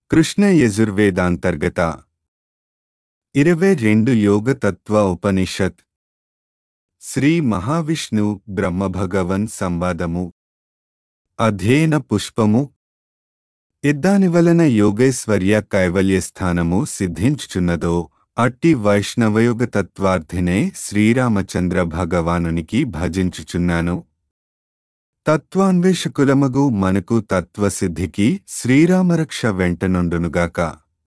కృష్ణ యజుర్వేదాంతర్గత ఇరవై రెండు యోగతత్వ ఉపనిషత్ శ్రీ మహావిష్ణు బ్రహ్మభగవన్ సంవాదము అధ్యయన పుష్పము ఇద్దాని వలన యోగేశ్వర్య కైవల్యస్థానము సిద్ధించుచున్నదో అట్టి వైష్ణవయోగ తత్వార్థినే శ్రీరామచంద్ర భగవానునికి భజించుచున్నాను తత్వాన్వేషకులమగు మనకు తత్వసిద్ధికి శ్రీరామరక్ష వెంటనుండునుగాక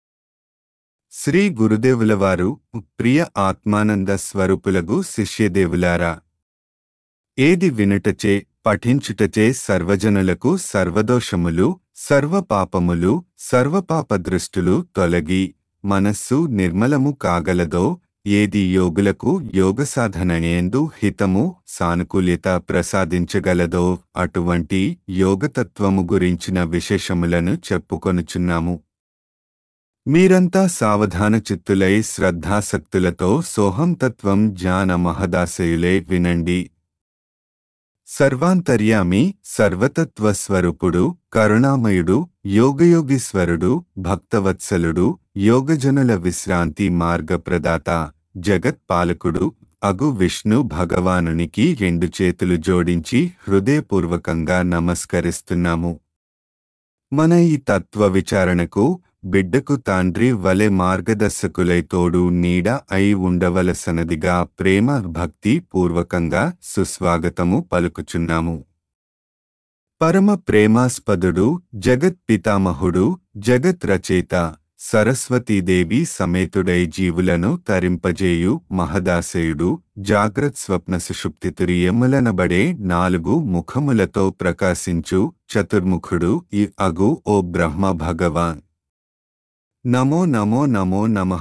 శ్రీ గురుదేవులవారు ప్రియ ఆత్మానంద స్వరూపులగు శిష్యదేవులారా ఏది వినుటచే పఠించుటచే సర్వజనులకు సర్వదోషములు సర్వపాపములు సర్వపాప దృష్టులు తొలగి మనస్సు నిర్మలము కాగలదో ఏది యోగులకు యోగ సాధనయందు హితము సానుకూల్యత ప్రసాదించగలదో అటువంటి యోగతత్వము గురించిన విశేషములను చెప్పుకొనుచున్నాము మీరంతా సావధాన చిత్తులై శ్రద్ధాసక్తులతో సోహం తత్వం జ్ఞాన మహదాశయులే వినండి సర్వాంతర్యామి సర్వతత్వస్వరూపుడు కరుణామయుడు యోగయోగీశ్వరుడు భక్తవత్సలుడు యోగజనుల విశ్రాంతి మార్గప్రదాత జగత్పాలకుడు అగు విష్ణు భగవానునికి రెండు చేతులు జోడించి హృదయపూర్వకంగా నమస్కరిస్తున్నాము మన ఈ తత్వ విచారణకు బిడ్డకు తండ్రి వలె మార్గదర్శకులై తోడు నీడ అయి ఉండవలసనదిగా ప్రేమ భక్తి పూర్వకంగా సుస్వాగతము పలుకుచున్నాము పరమ ప్రేమాస్పదుడు జగత్ పితామహుడు జగత్ రచయిత సరస్వతీదేవి సమేతుడై జీవులను తరింపజేయు మహదాశయుడు జాగ్రత్ స్వప్న సుషుప్తి తురియములనబడే నాలుగు ముఖములతో ప్రకాశించు చతుర్ముఖుడు ఈ అగు ఓ బ్రహ్మ భగవాన్ నమో నమో నమో నమః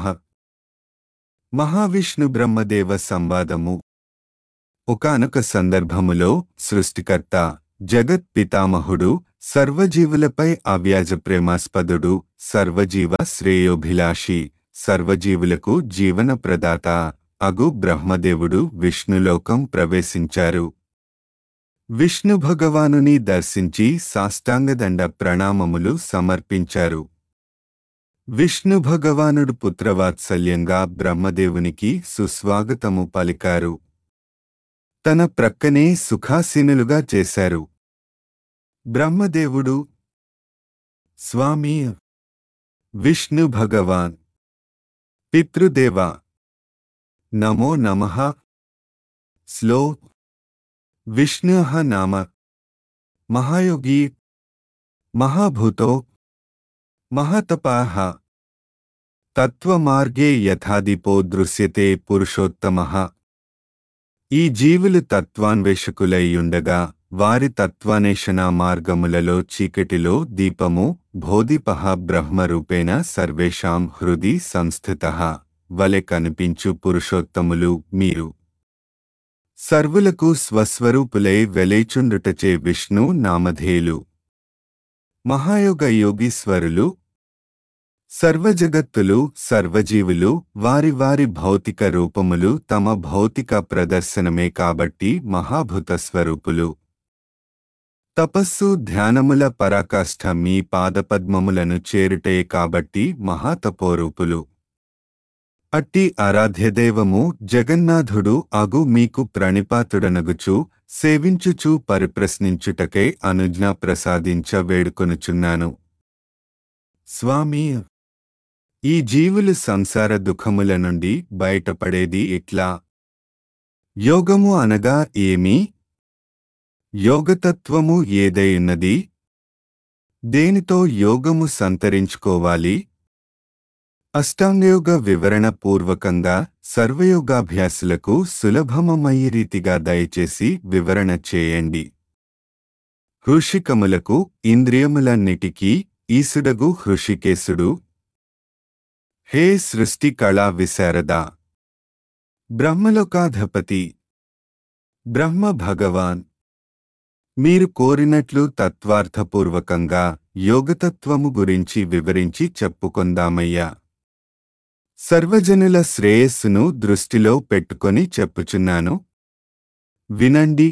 మహావిష్ణు బ్రహ్మదేవ సంవాదము ఒకానొక సందర్భములో సృష్టికర్త జగత్ పితామహుడు సర్వజీవులపై అవ్యాజ ప్రేమాస్పదుడు సర్వజీవ శ్రేయోభిలాషి సర్వజీవులకు జీవన ప్రదాత అగు బ్రహ్మదేవుడు విష్ణులోకం ప్రవేశించారు విష్ణు భగవానుని దర్శించి సాష్టాంగదండ ప్రణామములు సమర్పించారు విష్ణు భగవానుడు పుత్రవాత్సల్యంగా బ్రహ్మదేవునికి సుస్వాగతము పలికారు తన ప్రక్కనే సుఖాసీనులుగా చేశారు బ్రహ్మదేవుడు స్వామి విష్ణు భగవాన్ పితృదేవ నమో నమః స్లో విష్ణు నామ మహాయోగి మహాభూతో మహాతపాః తత్వమార్గే యథాదిపో దృశ్యతే పురుషోత్తమః ఈ జీవులు తత్వాన్వేషకులైయుండగా వారి తత్వాన్వేషణ మార్గములలో చీకటిలో దీపము భోదిపః బ్రహ్మరూపేణ సర్వేషాం హృది సంస్థితః వలె కనిపించు పురుషోత్తములు మీరు సర్వులకు స్వస్వరూపులై వెలేచుండుటచే విష్ణు నామధేయులు మహాయోగ యోగీశ్వరులు సర్వజగత్తులు సర్వజీవులు వారి వారి భౌతిక రూపములు తమ భౌతిక ప్రదర్శనమే కాబట్టి మహాభూత స్వరూపులు తపస్సు ధ్యానముల పరాకాష్ఠ మీ పాదపద్మములను చేరుటే కాబట్టి మహాతపోరూపులు అట్టి ఆరాధ్యదేవము జగన్నాథుడు అగు మీకు ప్రణిపాతుడనగుచు సేవించుచు పరిప్రశ్నించుటకై అనుజ్ఞ ప్రసాదించ వేడుకొనుచున్నాను స్వామి ఈ జీవులు సంసార దుఃఖముల నుండి బయటపడేది ఎట్లా యోగము అనగా ఏమి యోగతత్వము ఏదైనది దేనితో యోగము సంతరించుకోవాలి అష్టాంగయోగ వివరణ పూర్వకంగా సర్వయోగాభ్యాసులకు సులభమయ్యే రీతిగా దయచేసి వివరణ చేయండి హృషికములకు ఇంద్రియములన్నిటికీ ఈసుడగు హృషికేశుడు హే సృష్టి కళా విశారద బ్రహ్మలోకాధపతి బ్రహ్మ భగవాన్ మీరు కోరినట్లు తత్వార్థపూర్వకంగా యోగతత్వము గురించి వివరించి చెప్పుకొందామయ్యా సర్వజనుల శ్రేయస్సును దృష్టిలో పెట్టుకొని చెప్పుచున్నాను వినండి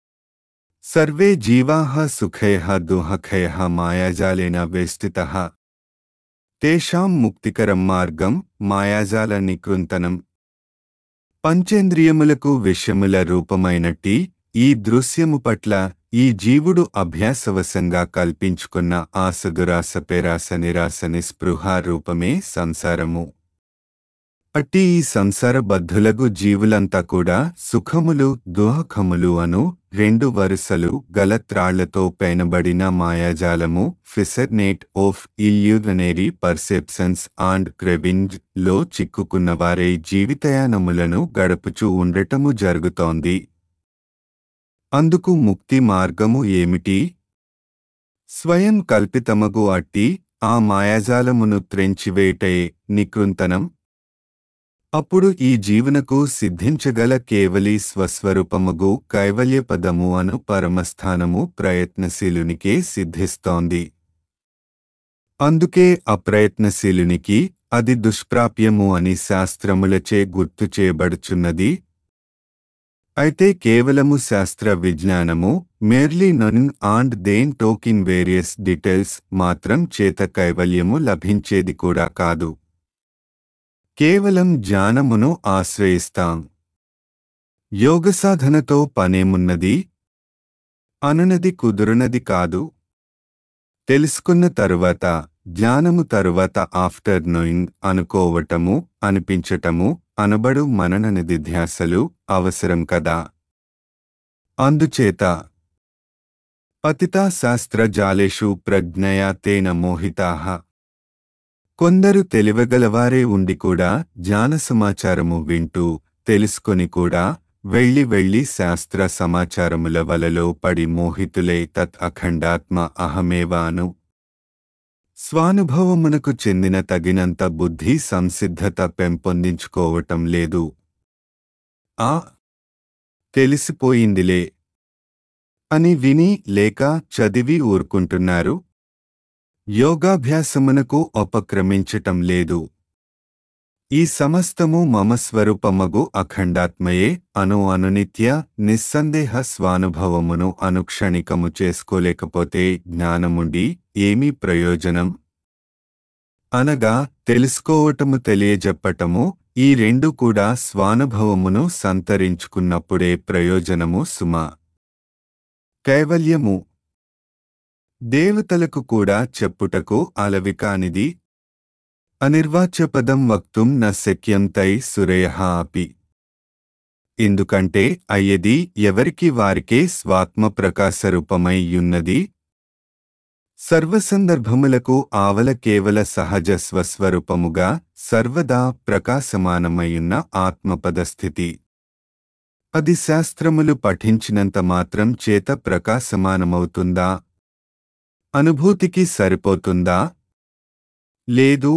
సర్వే జీవాః సుఖయః దుఃఖయః మాయాజాలేన వేష్టితః తేషాం ముక్తికరం మార్గం మాయాజాల నికృంతనం పంచేంద్రియములకు విషయముల రూపమైనట్టి ఈ దృశ్యము పట్ల ఈ జీవుడు అభ్యాసవశంగా కల్పించుకున్న ఆసదురాస పేరాస నిరాస నిస్పృహ రూపమే సంసారము అట్టి ఈ సంసార బద్ధులగు జీవులంతా కూడా సుఖములు దుఃఖములు అను రెండు వరుసలు గల త్రాళ్లతో పేనబడిన మాయాజాలము fascinate of illusionary perceptions and cravings లో చిక్కుకున్నవారే జీవితయానములను గడుపుచూ ఉండటము జరుగుతోంది అందుకు ముక్తి మార్గము ఏమిటి స్వయం కల్పితమగు అట్టి ఆ మాయాజాలమును త్రెంచివేటయే నికృంతనం అప్పుడు ఈ జీవనకు సిద్ధించగల కేవలి స్వస్వరూపముగు కైవల్యపదము అను పరమస్థానము ప్రయత్నశీలునికే సిద్ధిస్తోంది అందుకే అప్రయత్నశీలునికి అది దుష్ప్రాప్యము అని శాస్త్రములచే గుర్తు చేయబడుచున్నది అయితే కేవలము శాస్త్ర విజ్ఞానము merely known and then talk in various details మాత్రం చేత కైవల్యము లభించేది కూడా కాదు కేవలం జ్ఞానమును ఆశ్రయిస్తాం యోగ సాధనతో పనేమున్నది అనునది కుదురునది కాదు తెలుసుకున్న తరువాత జ్ఞానము తరువాత ఆఫ్టర్ నోయింగ్ అనుకోవటము అనిపించటము అనబడు మనన నిధిధ్యాసలు అవసరం కదా అందుచేత పతితా శాస్త్ర జాలేషు ప్రజ్ఞయా తేన మోహితాహ కొందరు తెలివగలవారే ఉండి కూడా జ్ఞాన సమాచారము వింటూ తెలుసుకొని కూడా వెళ్ళి వెళ్ళి శాస్త్ర సమాచారముల వలలో పడి మోహితులై తత్ అఖండాత్మ అహమేవాను స్వానుభవమునకు చెందిన తగినంత బుద్ధి సంసిద్ధత పెంపొందించుకోవటం లేదు ఆ తెలిసిపోయిందిలే అని విని లేక చదివి ఊరుకుంటున్నారు యోగాభ్యాసమునకు ఉపక్రమించటం లేదు ఈ సమస్తము మమ స్వరూపమగు అఖండాత్మయే అను అనునిత్య నిస్సందేహ స్వానుభవమును అనుక్షణికము చేసుకోలేకపోతే జ్ఞానముండి ఏమీ ప్రయోజనం అనగా తెలుసుకోవటము తెలియజెప్పటము ఈ రెండు కూడా స్వానుభవమును సంతరించుకున్నప్పుడే ప్రయోజనము సుమ కైవల్యము దేవతలకు కూడా చెప్పుటకు అలవికానిది అనిర్వాచ్యపదం వక్తుం న శక్యం తై సురేయ అపి ఎందుకంటే అయ్యది ఎవరికి వారికే స్వాత్మ ప్రకాశరూపమై యున్నది సర్వసందర్భములకు ఆవల కేవల సహజ స్వస్వరూపముగా సర్వదా ప్రకాశమానమయున్న ఆత్మపదస్థితి అది శాస్త్రములు పఠించినంత మాత్రం చేత ప్రకాశమానమవుతుందా అనుభూతికి సరిపోతుందా లేదు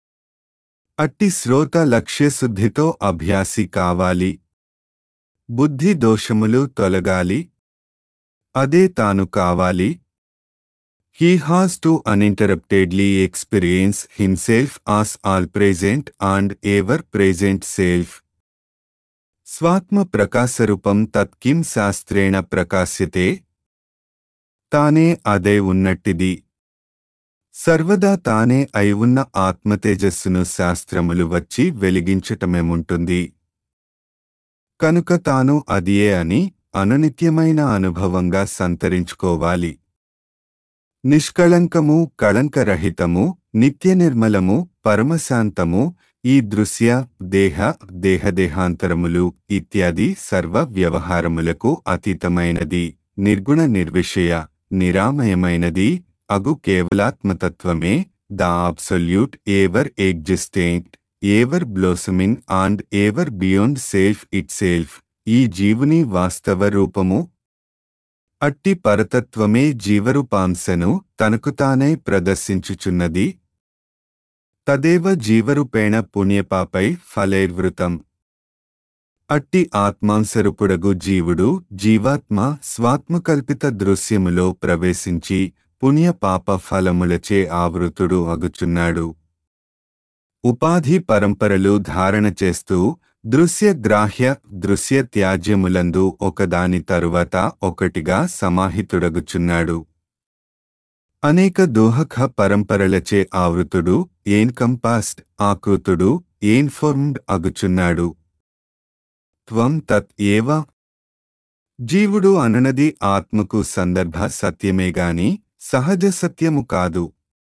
అట్టి శ్రోత లక్ష్యశుద్ధితో అభ్యాసి కావాలి బుద్ధి దోషములు తొలగాలి అదే తాను కావాలి he has to uninterruptedly experience himself as all present and ever present self స్వాత్మ ప్రకాశరూపం తత్కిం శాస్త్రేణ ప్రకాశ్యతే తానే అదే ఉన్నట్టిది సర్వదా తానే అయి ఉన్న ఆత్మతేజస్సును శాస్త్రములు వచ్చి వెలిగించటమేముంటుంది కనుక తాను అదియే అని అనునిత్యమైన అనుభవంగా సంతరించుకోవాలి నిష్కళంకము కళంకరహితము నిత్య నిర్మలము పరమశాంతము ఈ దృశ్య దేహ దేహదేహాంతరములు ఇత్యాది సర్వ వ్యవహారములకు అతీతమైనది నిర్గుణ నిర్విషయ నిరామయమైనది అగు కేవలాత్మతత్వమే the absolute ever existent ever blossoming and ever beyond self itself ఈ జీవుని వాస్తవ రూపము అట్టి పరతత్వమే జీవరూపాంశను తనకు తానే ప్రదర్శించుచున్నది తదేవ జీవరూపేణ పుణ్యపాపై ఫలైర్వృతం అట్టి ఆత్మాంశరూపుడగు జీవుడు జీవాత్మ స్వాత్మకల్పిత దృశ్యములో ప్రవేశించి పుణ్యపాప ఫలములచే ఆవృతుడు అగుచున్నాడు ఉపాధి పరంపరలు ధారణ చేస్తూ దృశ్య గ్రాహ్య దృశ్య త్యాజ్యములందు ఒకదాని తరువాత ఒకటిగా సమాహితుడగుచున్నాడు అనేక దోహక పరంపరలచే ఆవృతుడు ఏన్కంపాస్డ్ ఆకృతుడు ఏన్ఫోర్మ్డ్ అగుచున్నాడు త్వం తత్ ఏవ జీవుడు అననది ఆత్మకు సందర్భ సత్యమేగాని సహజ సత్యము కాదు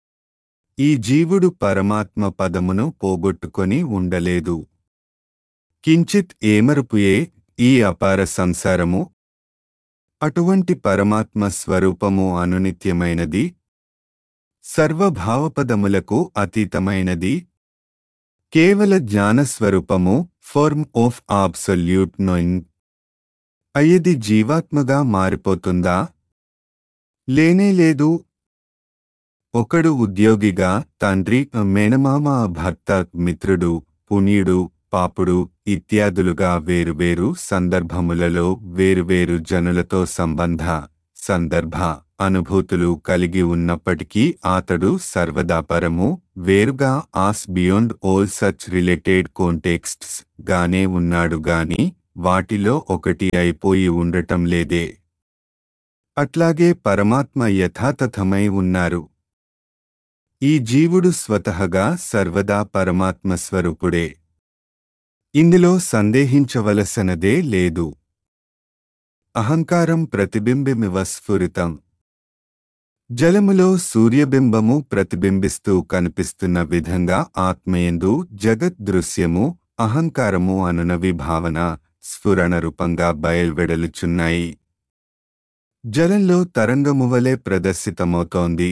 ఈ జీవుడు పరమాత్మ పదమును పోగొట్టుకొని ఉండలేదు కించిత్ ఏమరుపుయే ఈ అపార సంసారము అటువంటి పరమాత్మ స్వరూపము అనునిత్యమైనది సర్వభావపదములకు అతీతమైనది కేవల జ్ఞానస్వరూపము ఫార్మ్ ఆఫ్ ఆబ్సొల్యూట్ నోయింగ్ అయ్యది జీవాత్మగా మారిపోతుందా లేనే లేదు ఒకడు ఉద్యోగిగా తండ్రి మేనమామ భర్త మిత్రుడు పుణ్యుడు పాపుడు ఇత్యాదులుగా వేరువేరు సందర్భములలో వేరువేరు జనులతో సంబంధ సందర్భ అనుభూతులు కలిగి ఉన్నప్పటికీ అతడు సర్వదా పరము వేరుగా as beyond all such related contexts గానే ఉన్నాడు గాని వాటిలో ఒకటి అయిపోయి ఉండటం లేదే అట్లాగే పరమాత్మ యథాతథమై ఉన్నారు ఈ జీవుడు స్వతహగా సర్వదా పరమాత్మ స్వరూపుడే ఇందులో సందేహించవలసనదే లేదు అహంకారం ప్రతిబింబిమివ స్ఫురితం జలములో సూర్యబింబము ప్రతిబింబిస్తూ కనిపిస్తున్న విధంగా ఆత్మయందు జగత్ దృశ్యము అహంకారము అనునవి భావన స్ఫురణ రూపంగా బయల్వెడలుచున్నాయి జలంలో తరంగము వలె ప్రదర్శితమవుతోంది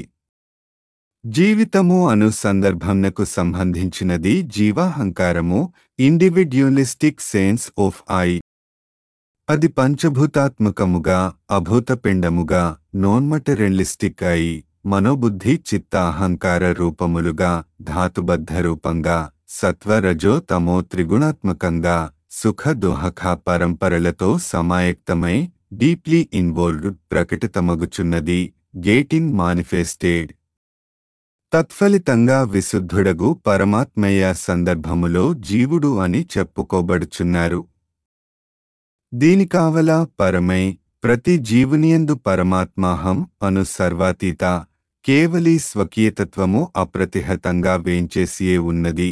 జీవితము అను సందర్భంనకు సంబంధించినది జీవాహంకారము ఇండివిడ్యువలిస్టిక్ సెన్స్ ఆఫ్ ఐ అది పంచభూతాత్మకముగా అభూతపిండముగా నోన్మటరెలిస్టిక్ అయి మనోబుద్ధి చిత్త అహంకార రూపములుగా ధాతుబద్ధ రూపంగా సత్వరజో తమో త్రిగుణాత్మకంగా సుఖ దోహక పరంపరలతో సమాయక్తమై డీప్లీ ఇన్వాల్వ్డ్ ప్రకటితమగుచున్నది గేటింగ్ మానిఫెస్టేడ్ తత్ఫలితంగా విశుద్ధుడగు పరమాత్మయ్య సందర్భములో జీవుడు అని చెప్పుకోబడుచున్నారు దీనికావల పరమై ప్రతి జీవునియందు పరమాత్మాహం అను సర్వాతీత కేవలీ స్వకీయతత్వము అప్రతిహతంగా వేంచేసియే ఉన్నది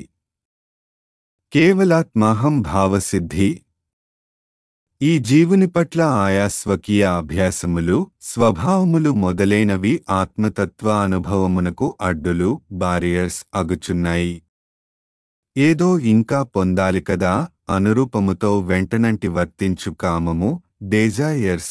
కేవలాత్మాహం భావసిద్ధి ఈ జీవుని పట్ల ఆయా స్వకీయ అభ్యాసములు స్వభావములు మొదలైనవి ఆత్మతత్వ అనుభవమునకు అడ్డులు బారియర్స్ అగుచున్నాయి ఏదో ఇంకా పొందాలి కదా అనురూపముతో వెంటనంటి వర్తించు కామము డేజాయర్స్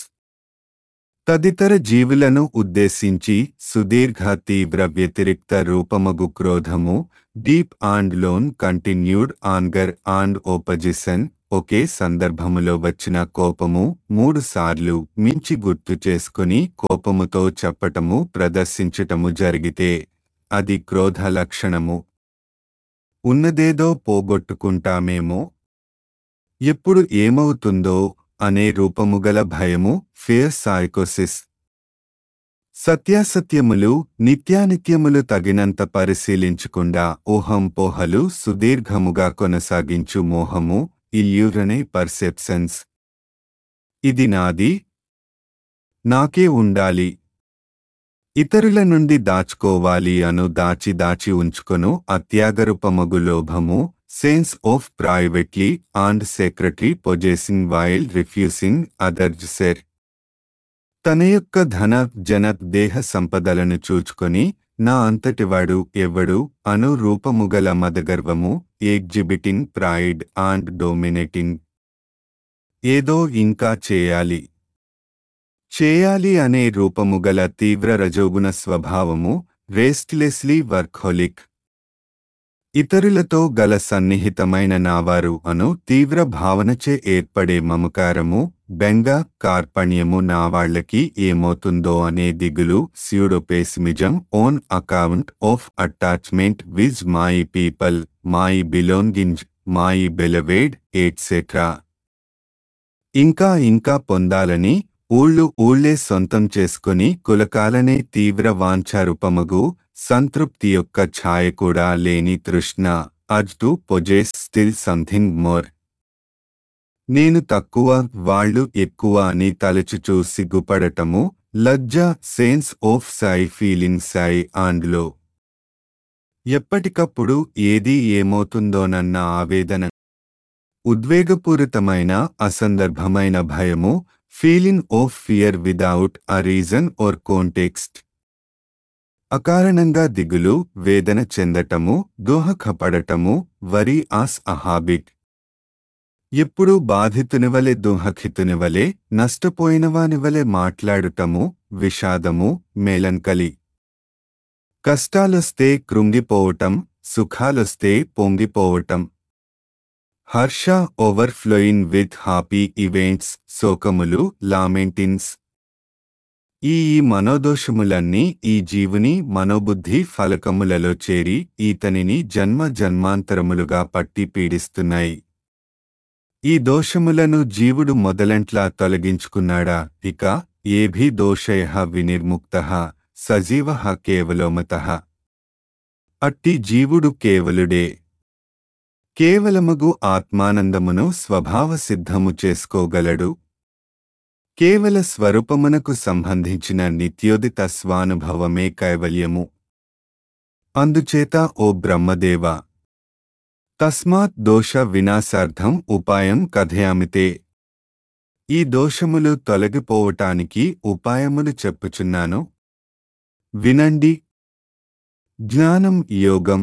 తదితర జీవులను ఉద్దేశించి సుదీర్ఘ తీవ్ర వ్యతిరిక్త రూపమగు క్రోధము deep and lone continued anger and opposition ఒకే సందర్భములో వచ్చిన కోపము మూడు సార్లు మించి గుర్తు చేసుకుని కోపముతో చెప్పటము ప్రదర్శించటము జరిగితే అది క్రోధ లక్షణము ఉన్నదేదో పోగొట్టుకుంటామేమో ఎప్పుడు ఏమవుతుందో అనే రూపముగల భయము ఫియర్ సాయికోసిస్ సత్యాసత్యములు నిత్యానిత్యములు తగినంత పరిశీలించకుండా ఊహంపోహలు సుదీర్ఘముగా కొనసాగించు మోహము ఇల్యూరనే పర్సెప్షన్స్ ఇది నాది నాకే ఉండాలి ఇతరుల నుండి దాచుకోవాలి అను దాచి దాచి ఉంచుకొను అత్యాగరూపమగు లోభము sense of privately and secretly possessing while refusing others share తన యొక్క ధన జన దేహ సంపదలను చూచుకొని నా అంతటివాడు ఎవ్వడు అను రూపముగల మదగర్వము ఎగ్జిబిటింగ్ ప్రైడ్ అండ్ డోమినేటింగ్ ఏదో ఇంకా చేయాలి చేయాలి అనే రూపముగల తీవ్ర రజోగుణ స్వభావము రెస్ట్లెస్లీ వర్క్హోలిక్ ఇతరులతో గల సన్నిహితమైన నావారు అను తీవ్ర భావనచే ఏర్పడే మమకారము బెంగ కార్పణ్యము నావాళ్లకి ఏమవుతుందో అనే దిగులు pseudo pessimism on account of attachment with my people మాయి బిలోంగింజ్ మాయి బెలవేడ్ ఎట్సెట్రా ఇంకా ఇంకా పొందాలని ఊళ్ళు ఊళ్ళే సొంతం చేసుకుని కులకాలనే తీవ్ర వాంఛారూపమగు సంతృప్తి యొక్క ఛాయ కూడా లేని తృష్ణ as to possess still something more నేను తక్కువ వాళ్ళు ఎక్కువ అని తలచుచూ సిగ్గుపడటము లజ్జ sense of shy feeling shy అండ్లో ఎప్పటికప్పుడు ఏది ఏమవుతుందోనన్న ఆవేదన ఉద్వేగపూరితమైన అసందర్భమైన భయము feeling of fear without a reason or context అకారణంగా దిగులు వేదన చెందటము దోహకపడటము వరి ఆస్ అహాబిట్ ఎప్పుడూ బాధితునివలె దుహఖితునివలె నష్టపోయినవానివలె మాట్లాడుటము విషాదము మేలంకలి కష్టాలొస్తే కృంగిపోవటం సుఖాలొస్తే పొంగిపోవటం హర్ష ఓవర్ఫ్లోయింగ్ విత్ హ్యాపీ ఈవెంట్స్ శోకములు లామెంటిన్స్ ఈ ఈ మనోదోషములన్నీ ఈ జీవుని మనోబుద్ధి ఫలకములలో చేరి ఈతనిని జన్మ జన్మాంతరములుగా పట్టి పీడిస్తున్నాయి ఈ దోషములను జీవుడు మొదలంట్లా తొలగించుకున్నాడా ఇక ఏభి దోషయ వినిర్ముక్త సజీవ కేవలోమత అట్టి జీవుడు కేవలుడే కేవలమగు ఆత్మానందమును స్వభావ సిద్ధము చేసుకోగలడు కేవల స్వరూపమునకు సంబంధించిన నిత్యోదిత స్వానుభవమే కైవల్యము అందుచేత ఓ బ్రహ్మదేవ తస్మాత్ దోష వినాశార్థం ఉపాయం కథయామితే ఈ దోషములు తొలగిపోవటానికి ఉపాయములు చెప్పుచున్నాను వినండి జ్ఞానం యోగం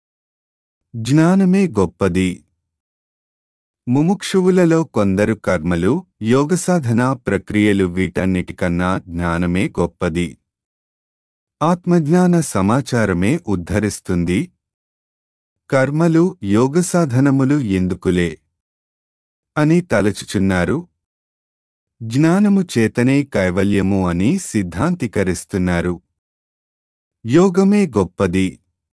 జ్ఞానమే గొప్పది ముముక్షువులలో కొందరు కర్మలు యోగసాధన ప్రక్రియలు వీటన్నిటికన్నా జ్ఞానమే గొప్పది ఆత్మజ్ఞాన సమాచారమే ఉద్ధరిస్తుంది కర్మలు యోగసాధనములు ఎందుకులే అని తలచుచున్నారు జ్ఞానము చేతనే కైవల్యము అని సిద్ధాంతీకరిస్తున్నారు యోగమే గొప్పది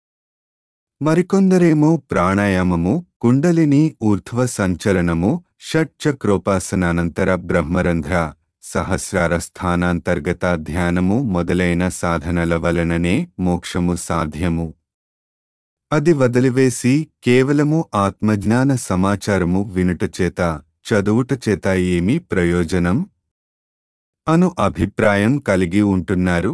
మరికొందరేమో ప్రాణాయామము కుండలిని ఊర్ధ్వ సంచలనము షట్చక్రోపాసనానంతర బ్రహ్మరంధ్ర సహస్రార స్థానాంతర్గత ధ్యానము మొదలైన సాధనల వలననే మోక్షము సాధ్యము అది వదిలివేసి కేవలము ఆత్మజ్ఞాన సమాచారము వినుటచేత చదువుటచేత ఏమీ ప్రయోజనం అను అభిప్రాయం కలిగి ఉంటున్నారు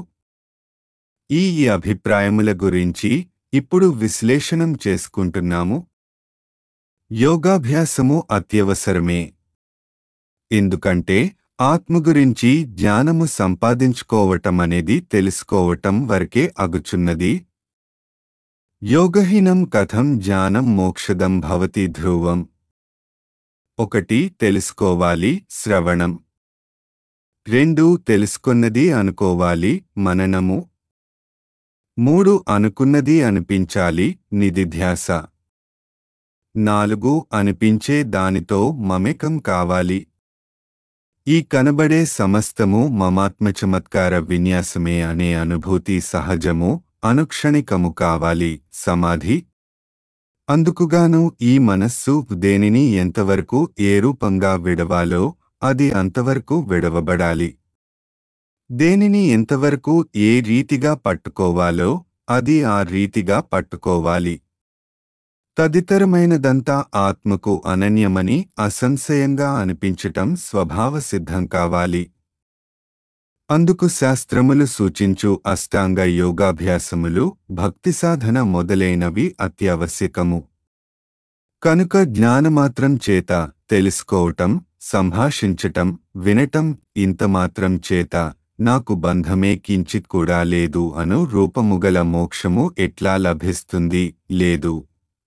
ఈ ఈ అభిప్రాయముల గురించి ఇప్పుడు విశ్లేషణం చేసుకుంటున్నాము యోగాభ్యాసము అత్యవసరమే ఎందుకంటే ఆత్మ గురించి జ్ఞానము సంపాదించుకోవటం అనేది తెలుసుకోవటం వరకే అగుచున్నది యోగహీనం కథం జ్ఞానం మోక్షదం భవతి ధ్రువం ఒకటి తెలుసుకోవాలి శ్రవణం రెండు తెలుసుకున్నది అనుకోవాలి మననము మూడు అనుకున్నది అనిపించాలి నిధిధ్యాస నాలుగు అనిపించే దానితో మమేకం కావాలి ఈ కనబడే సమస్తము మమాత్మ చమత్కార విన్యాసమే అనే అనుభూతి సహజము అనుక్షణికము కావాలి సమాధి అందుకుగాను ఈ మనస్సు దేనిని ఎంతవరకు ఏ రూపంగా విడవాలో అది అంతవరకు విడవబడాలి దేనిని ఎంతవరకు ఏ రీతిగా పట్టుకోవాలో అది ఆ రీతిగా పట్టుకోవాలి తదితరమైనదంతా ఆత్మకు అనన్యమని అసంశయంగా అనిపించటం స్వభావ సిద్ధం కావాలి అందుకు శాస్త్రములు సూచించు అష్టాంగ యోగాభ్యాసములు భక్తి సాధన మొదలైనవి అత్యావశ్యకము కనుక జ్ఞానమాత్రం చేత తెలుసుకోవటం సంభాషించటం వినటం ఇంతమాత్రం చేత నాకు బంధమే కించిత్ కూడా లేదు అను రూపముగల మోక్షము ఎట్లా లభిస్తుంది లేదు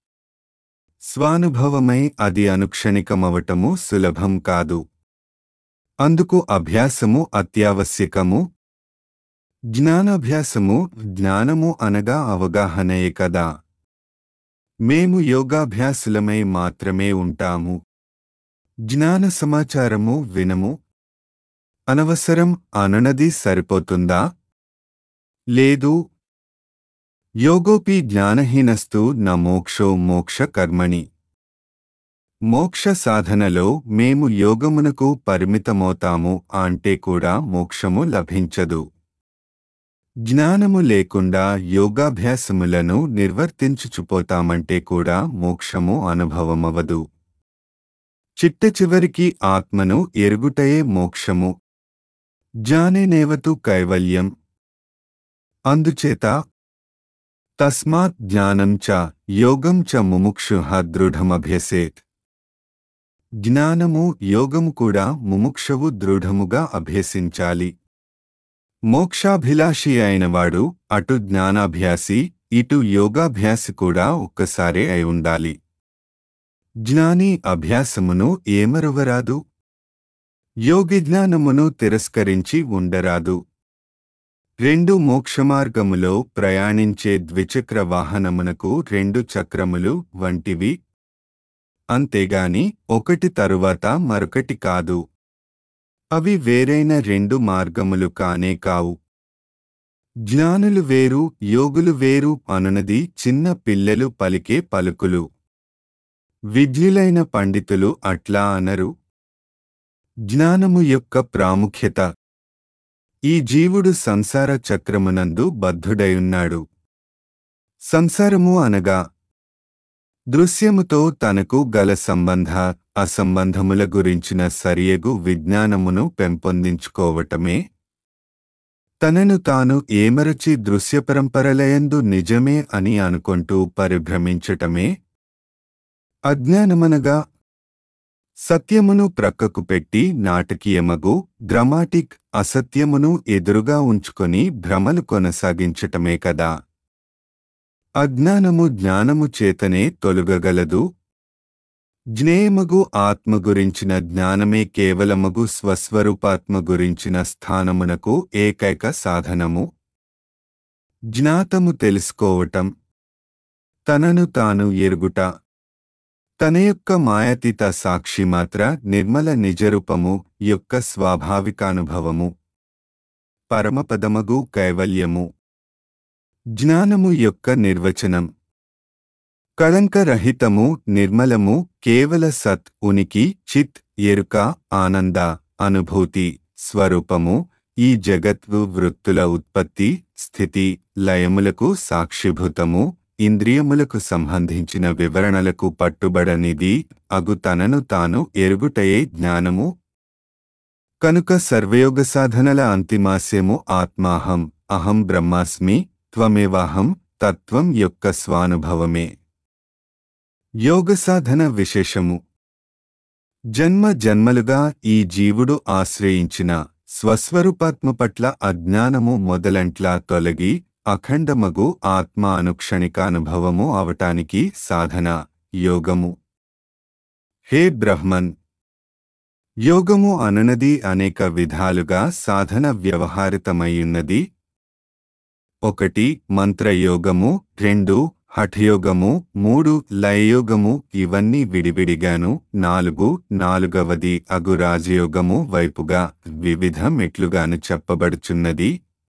స్వానుభవమై అది అనుక్షణికమవటము సులభం కాదు అందుకు అభ్యాసము అత్యావశ్యకము జ్ఞానాభ్యాసము జ్ఞానము అనగా అవగాహనయే కదా మేము యోగాభ్యాసులమై మాత్రమే ఉంటాము జ్ఞాన సమాచారము వినము అనవసరం అననది సరిపోతుందా లేదు యోగోపి జ్ఞానహీనస్తు న మోక్షో మోక్ష కర్మణి మోక్ష సాధనలో మేము యోగమునకు పరిమితమవుతాము అంటే కూడా మోక్షము లభించదు జ్ఞానము లేకుండా యోగాభ్యాసములను నిర్వర్తించుచుపోతామంటే కూడా మోక్షము అనుభవమవదు చిట్ట చివరికి ఆత్మను ఎరుగుటయే మోక్షము జ్ఞానేనేవతు కైవల్యం అందుచేత తస్మాత్ జ్ఞానం చ యోగం చ ముముక్షు దృఢమభ్యసేత్ జ్ఞానము యోగము కూడా ముముక్షవు దృఢముగా అభ్యసించాలి మోక్షాభిలాషి అయినవాడు అటు జ్ఞానాభ్యాసి ఇటు యోగాభ్యాసి కూడా ఒక్కసారే అయి ఉండాలి జ్ఞాని అభ్యాసమును ఏమరువరాదు యోగి జ్ఞానమును తిరస్కరించి ఉండరాదు రెండు మోక్షమార్గములో ప్రయాణించే ద్విచక్ర వాహనమునకు రెండు చక్రములు వంటివి అంతేగాని ఒకటి తరువాత మరొకటి కాదు అవి వేరైన రెండు మార్గములు కానే కావు జ్ఞానులు వేరు యోగులు వేరు అనునది చిన్న పిల్లలు పలికే పలుకులు విద్యులైన పండితులు అట్లా అనరు జ్ఞానము యొక్క ప్రాముఖ్యత ఈ జీవుడు సంసార చక్రమునందు బద్ధుడయున్నాడు సంసారము అనగా దృశ్యముతో తనకు గల సంబంధ అసంబంధముల గురించిన సరియగు విజ్ఞానమును పెంపొందించుకోవటమే తనను తాను ఏమరచి దృశ్యపరంపరలయందు నిజమే అని అనుకుంటూ పరిభ్రమించటమే అజ్ఞానమనగా సత్యమును ప్రక్కకు పెట్టి నాటకీయమగు డ్రమాటిక్ అసత్యమును ఎదురుగా ఉంచుకొని భ్రమలు కొనసాగించటమే కదా అజ్ఞానము జ్ఞానము చేతనే తొలగగలదు జ్ఞేయమగు ఆత్మ గురించిన జ్ఞానమే కేవలమగు స్వస్వరూపాత్మ గురించిన స్థానమునకు ఏకైక సాధనము జ్ఞాతము తెలుసుకోవటం తనను తాను ఎరుగుట తన యొక్క మాయాతీత సాక్షి మాత్ర నిర్మల నిజరూపము యొక్క స్వాభావికానుభవము పరమపదమగు కైవల్యము జ్ఞానము యొక్క నిర్వచనం కళంకరహితము నిర్మలము కేవల సత్ ఉనికి చిత్ ఎరుక ఆనంద అనుభూతి స్వరూపము ఈ జగత్వు వృత్తుల ఉత్పత్తి స్థితి లయములకు సాక్షిభూతము ఇంద్రియములకు సంబంధించిన వివరణలకు పట్టుబడనిది అగు తనను తాను ఎరుగుటయే జ్ఞానము కనుక సర్వయోగ సాధనల అంతిమాస్యము ఆత్మాహం అహం బ్రహ్మాస్మి త్వమేవాహం తత్వం యొక్క స్వానుభవమే యోగ సాధన విశేషము జన్మ జన్మలుగా ఈ జీవుడు ఆశ్రయించిన స్వస్వరూపాత్మ పట్ల అజ్ఞానము మొదలంట్లా తొలగి అఖండమగు ఆత్మ అనుక్షణికానుభవము అవటానికి సాధన యోగము హే బ్రహ్మన్ యోగము అననది అనేక విధాలుగా సాధన వ్యవహారితమయ్యున్నది ఒకటి మంత్రయోగము రెండు హఠయోగము మూడు లయయోగము ఇవన్నీ విడివిడిగాను నాలుగు నాలుగవది అగు రాజయోగము వైపుగా వివిధ మెట్లుగాను చెప్పబడుచున్నది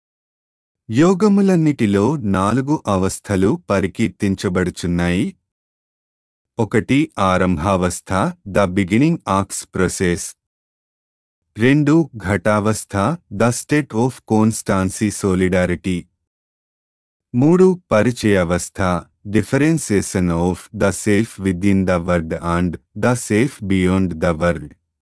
యోగములన్నిటిలో నాలుగు అవస్థలు పరికీర్తించబడుచున్నాయి ఒకటి ఆరంభావస్థ ద బిగినింగ్ ఆక్స్ ప్రొసెస్ రెండు ఘటావస్థ the state of constancy solidarity మూడు పరిచయావస్థ differentiation of the self within the world and the self beyond the world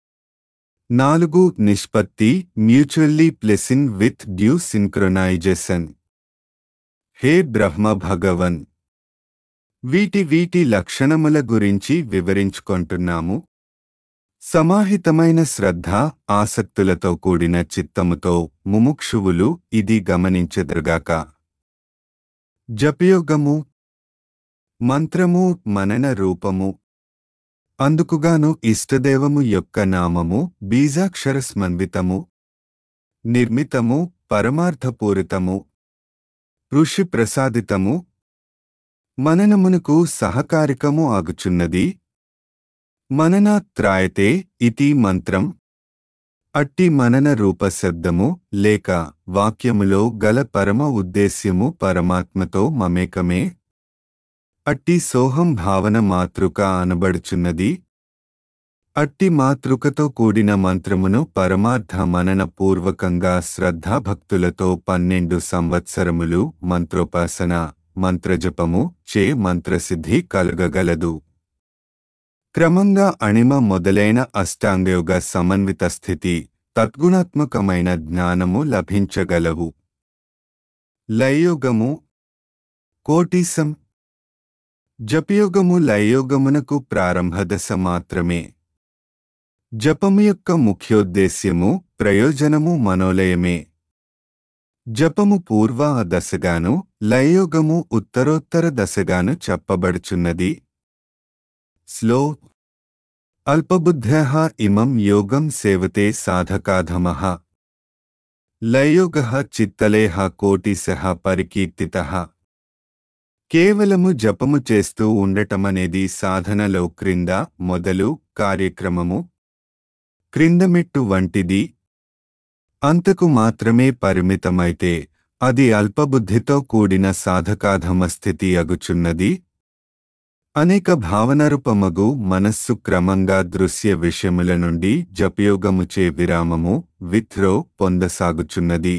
నాలుగు నిష్పత్తి mutually pleasing with due synchronization హే బ్రహ్మ భగవన్ వీటి వీటి లక్షణముల గురించి వివరించుకుంటున్నాము సమాహితమైన శ్రద్ధ ఆసక్తులతో కూడిన చిత్తముతో ముముక్షువులు ఇది గమనించెదరుగాక జపయోగము మంత్రము మనన రూపము అందుకుగాను ఇష్టదేవము యొక్క నామము బీజాక్షర స్మన్వితము నిర్మితము పరమార్థపూరితము ఋషి ప్రసాదితము మననమునకు సహకారికము ఆగుచున్నది మననాత్రాయతే ఇతి మంత్రం అట్టి మనన రూపశబ్దము లేక వాక్యములో గల పరమ ఉద్దేశ్యము పరమాత్మతో మమేకమే అట్టి సోహం భావన మాతృక అనబడుచున్నది అట్టి మాతృకతో కూడిన మంత్రమును పరమార్థ మనన పూర్వకంగా శ్రద్ధాభక్తులతో పన్నెండు సంవత్సరములు మంత్రోపాసన మంత్రజపము చే మంత్రసిద్ధి కలుగగలదు క్రమంగా అణిమ మొదలైన అష్టాంగయోగ సమన్విత స్థితి తద్గుణాత్మకమైన జ్ఞానము లభించగలవు లయయోగము కోటీసం జపయోగము లయయోగమునకు ప్రారంభదశ మాత్రమే జపము యొక్క ముఖ్యోద్దేశ్యము ప్రయోజనము మనోలయమే జపము పూర్వ దశగాను లయయోగము ఉత్తరోత్తర దశగాను చెప్పబడుచున్నది స్లో అల్పబుద్ధ ఇమం యోగం సేవతే సాధకాధమ లయయోగ చిత్తలేహ కోటిశ పరికీర్తిత కేవలము జపము చేస్తూ ఉండటమనేది సాధనలో క్రింద మొదలు కార్యక్రమము క్రిందమెట్టు వంటిది అంతకు మాత్రమే పరిమితమైతే అది అల్పబుద్ధితో కూడిన సాధకాధమ స్థితి అగుచున్నది అనేక భావనరూపమగు మనస్సు క్రమంగా దృశ్య విషయముల నుండి జపయోగముచే విరామము విత్రో పొందసాగుచున్నది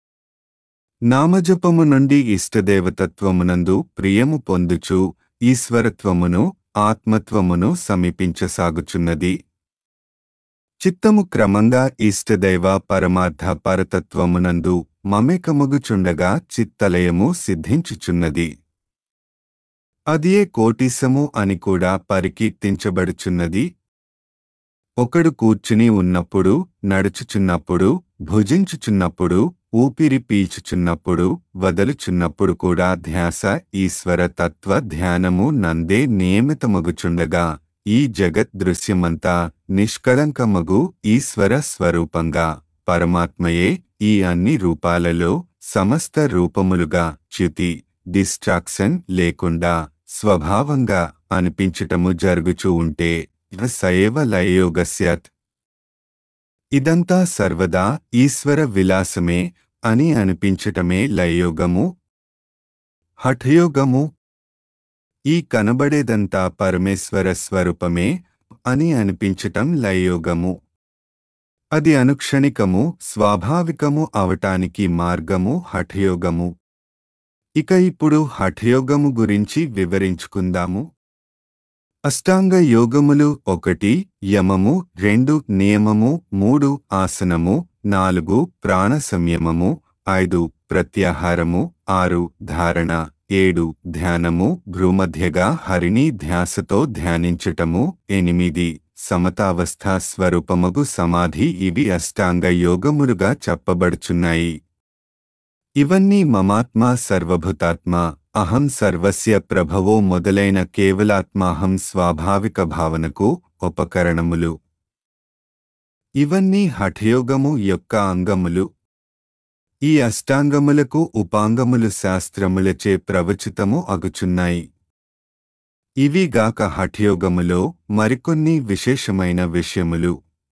నామజపము నుండి ఇష్టదేవతత్వమునందు ప్రియము పొందుచు ఈశ్వరత్వమును ఆత్మత్వమును సమీపించసాగుచున్నది చిత్తము క్రమంగా ఇష్టదైవ పరమార్థ పరతత్వమునందు మమేకమగుచుండగా చిత్తలయము సిద్ధించుచున్నది అదియే కోటిసము అని కూడా పరికీర్తించబడుచున్నది ఒకడు కూర్చుని ఉన్నప్పుడు నడుచుచున్నప్పుడు భుజించుచున్నప్పుడు ఊపిరి పీల్చుచున్నప్పుడు వదలుచున్నప్పుడు కూడా ధ్యాస ఈశ్వర తత్వ ధ్యానము నందే నియమితమగుచుండగా ఈ జగత్ దృశ్యమంతా నిష్కళంకమగు ఈశ్వర స్వరూపంగా పరమాత్మయే ఈ అన్ని రూపాలలో సమస్త రూపములుగా చ్యుతి డిస్ట్రాక్షన్ లేకుండా స్వభావంగా అనిపించటము జరుగుచూ ఉంటే సయవ లయయోగస్యత్ ఇదంతా సర్వదా ఈశ్వర విలాసమే అని అనిపించటమే లయయోగము హఠయోగము ఈ కనబడేదంతా పరమేశ్వర స్వరూపమే అని అనిపించటం లయయోగము అది అనుక్షణికము స్వాభావికము అవటానికి మార్గము హఠయోగము ఇక ఇప్పుడు హఠయోగము గురించి వివరించుకుందాము అష్టాంగ యోగములు ఒకటి యమము రెండు నియమము మూడు ఆసనము నాలుగు ప్రాణ సంయమము ఐదు ప్రత్యాహారము ఆరు ధారణ ఏడు ధ్యానము భ్రూమధ్యగా హరిణి ధ్యాసతో ధ్యానించటము ఎనిమిది సమతావస్థ స్వరూపమగు సమాధి ఇవి అష్టాంగ యోగములుగా చెప్పబడుచున్నాయి ఇవన్నీ మమాత్మ సర్వభూతాత్మ అహం సర్వస్య ప్రభవో మొదలైన కేవలాత్మాహం స్వాభావిక భావనకు ఉపకరణములు ఇవన్నీ హఠయోగము యొక్క అంగములు ఈ అష్టాంగములకు ఉపాంగములు శాస్త్రములచే ప్రవచితము అగుచున్నాయి ఇవిగాక హఠయోగములో మరికొన్ని విశేషమైన విషయములు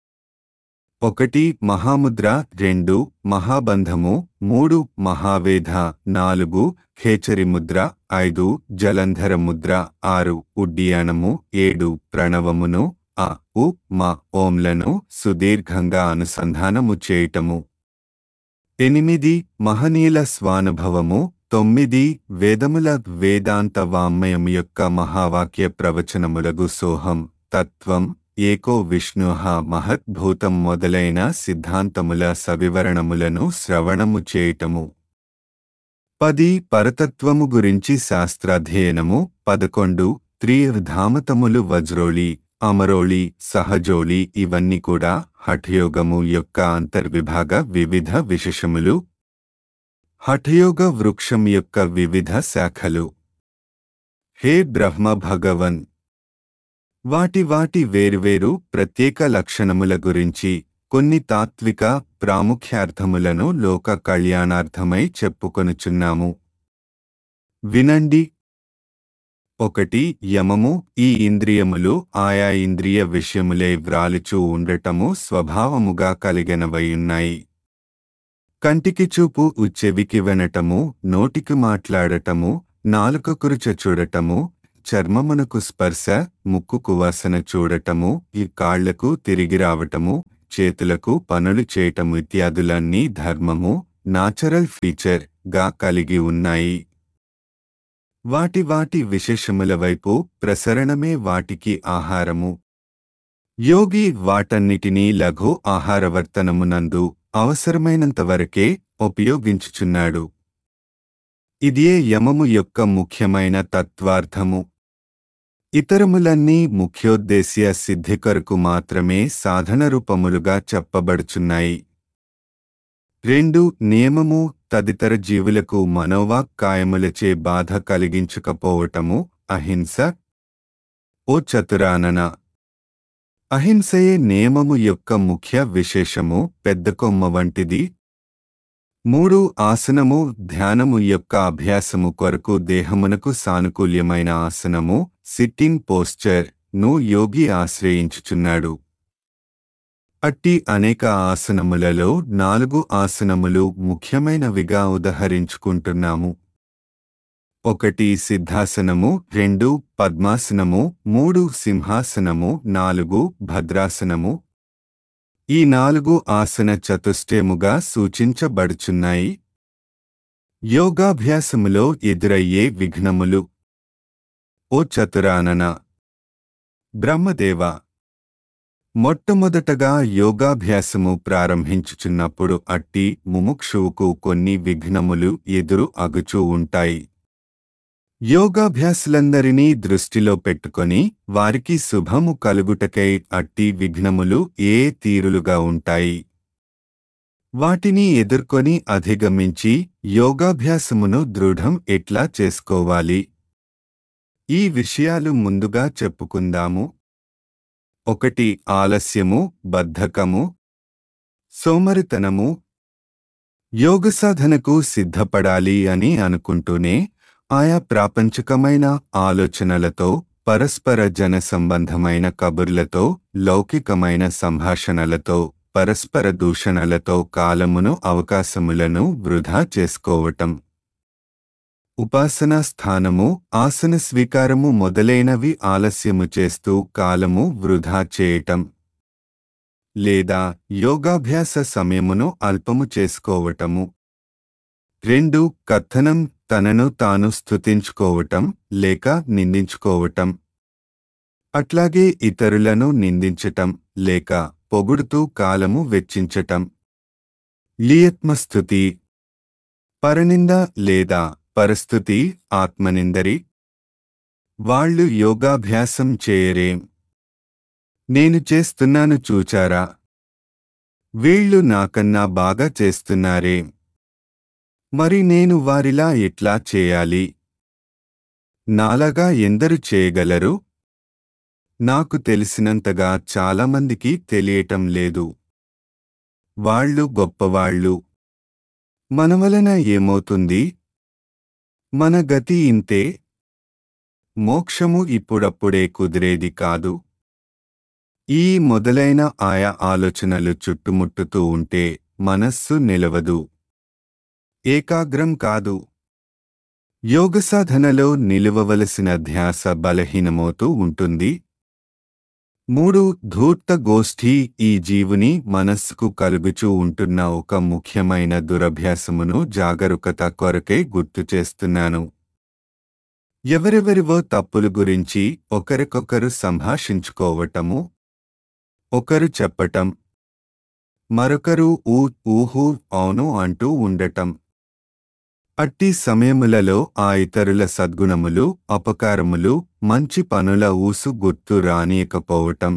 ఒకటి మహాముద్ర రెండు మహాబంధము మూడు మహావేధ నాలుగు ఖేచరి ముద్ర ఐదు జలంధర ముద్ర ఆరు ఉడ్డియానము ఏడు ప్రణవమును అ ఉ మ ఓంలను సుదీర్ఘంగా అనుసంధానము చేయటము ఎనిమిది మహనీల స్వానుభవము తొమ్మిది వేదముల వేదాంత వాంమయం యొక్క మహావాక్య ప్రవచనములగు సోహం తత్వం ఏకో విష్ణుహ మహద్భూతం మొదలైన సిద్ధాంతముల సవివరణములను శ్రవణము చేయటము పది పరతత్వము గురించి శాస్త్రాధ్యయనము పదకొండు త్రిధామతములు వజ్రోళి అమరోళి సహజోళి ఇవన్నీ కూడా హఠయోగము యొక్క అంతర్విభాగ వివిధ విశేషములు హఠయోగ వృక్షం యొక్క వివిధ శాఖలు హే బ్రహ్మ భగవన్ వాటి వాటి వేర్వేరు ప్రత్యేక లక్షణముల గురించి కొన్ని తాత్విక ప్రాముఖ్యార్థములను లోక కళ్యాణార్థమై చెప్పుకొనుచున్నాము వినండి ఒకటి యమము ఈ ఇంద్రియములు ఆయా ఇంద్రియ విషయములే వ్రాలుచూ ఉండటము స్వభావముగా కలిగినవయున్నాయి కంటికి చూపు చెవికి వినటము నోటికి మాట్లాడటము నాలుకకు రుచి చూడటము చర్మమునకు స్పర్శ ముక్కుకు వాసన చూడటము ఈ కాళ్లకు తిరిగి రావటము చేతులకు పనులు చేయటము ఇత్యాదులన్నీ ధర్మము నాచురల్ ఫీచర్ గా కలిగి ఉన్నాయి వాటి వాటి విశేషముల వైపు ప్రసరణమే వాటికి ఆహారము యోగి వాటన్నిటినీ లఘు ఆహారవర్తనమునందు అవసరమైనంతవరకే ఉపయోగించుచున్నాడు ఇదే యమము యొక్క ముఖ్యమైన తత్వార్థము ఇతరములన్నీ ముఖ్యోద్దేశ్య సిద్ధి కొరకు మాత్రమే సాధన రూపములుగా చెప్పబడుచున్నాయి రెండు నియమము తదితర జీవులకు మనోవాక్కాయములచే బాధ కలిగించకపోవటము అహింస ఓ చతురానన అహింసయే నియమము యొక్క ముఖ్య విశేషము పెద్ద కొమ్మ వంటిది మూడు ఆసనము ధ్యానము యొక్క అభ్యాసము కొరకు దేహమునకు సానుకూల్యమైన ఆసనము సిట్టింగ్ పోస్చర్ ను యోగి ఆశ్రయించుచున్నాడు అట్టి అనేక ఆసనములలో నాలుగు ఆసనములు ముఖ్యమైనవిగా ఉదహరించుకుంటున్నాము ఒకటి సిద్ధాసనము రెండు పద్మాసనము మూడు సింహాసనము నాలుగు భద్రాసనము ఈ నాలుగు ఆసన చతుష్టయముగా సూచించబడుచున్నాయి యోగాభ్యాసములో ఎదురయ్యే విఘ్నములు ఓ చతురానన బ్రహ్మదేవ మొట్టమొదటగా యోగాభ్యాసము ప్రారంభించుచున్నప్పుడు అట్టి ముముక్షువుకు కొన్ని విఘ్నములు ఎదురు అగుచూ ఉంటాయి యోగాభ్యాసులందరినీ దృష్టిలో పెట్టుకొని వారికి శుభము కలుగుటకై అట్టి విఘ్నములు ఏ తీరులుగా ఉంటాయి వాటిని ఎదుర్కొని అధిగమించి యోగాభ్యాసమును దృఢం ఎట్లా చేసుకోవాలి ఈ విషయాలు ముందుగా చెప్పుకుందాము ఒకటి ఆలస్యము బద్ధకము సోమరితనము యోగ సాధనకు సిద్ధపడాలి అని అనుకుంటూనే ఆయా ప్రాపంచికమైన ఆలోచనలతో పరస్పర జన సంబంధమైన కబుర్లతో లౌకికమైన సంభాషణలతో పరస్పర దూషణలతో కాలమును అవకాశములను వృధా చేసుకోవటం ఉపాసనా స్థానము ఆసన స్వీకారము మొదలైనవి ఆలస్యము చేస్తూ కాలము వృధా చేయటం లేదా యోగాభ్యాస సమయమును అల్పము చేసుకోవటము రెండు కథనం తనను తాను స్తుతించుకోవటం లేక నిందించుకోవటం అట్లాగే ఇతరులను నిందించటం లేక పొగుడుతూ కాలము వెచ్చించటం లియత్మస్థుతి పరనింద లేదా పరిస్థితి ఆత్మనిందరి వాళ్ళు యోగాభ్యాసం చేయరేం నేను చేస్తున్నాను చూచారా వీళ్ళు నాకన్నా బాగా చేస్తున్నారేం మరి నేను వారిలా ఎట్లా చేయాలి నాలాగా ఎందరు చేయగలరు నాకు తెలిసినంతగా చాలామందికి తెలియటం లేదు వాళ్ళు గొప్పవాళ్ళు మన వలన ఏమవుతుంది మన గతి ఇంతే మోక్షము ఇప్పుడప్పుడే కుదిరేది కాదు ఈ మొదలైన ఆయా ఆలోచనలు చుట్టుముట్టుతూ ఉంటే మనస్సు నిలవదు ఏకాగ్రం కాదు యోగ సాధనలో నిలువవలసిన ధ్యాస బలహీనమవుతూ ఉంటుంది మూడు ధూర్త గోష్ఠి ఈ జీవుని మనస్సుకు కలుగుచూ ఉంటున్న ఒక ముఖ్యమైన దురభ్యాసమును జాగరూకత కొరకే గుర్తు చేస్తున్నాను ఎవరెవరివో తప్పులు గురించి ఒకరికొకరు సంభాషించుకోవటము ఒకరు చెప్పటం మరొకరు ఊ ఊహు అవును అంటూ ఉండటం అట్టి సమయములలో ఆ ఇతరుల సద్గుణములు అపకారములు మంచి పనుల ఊసు గుర్తు రానియకపోవటం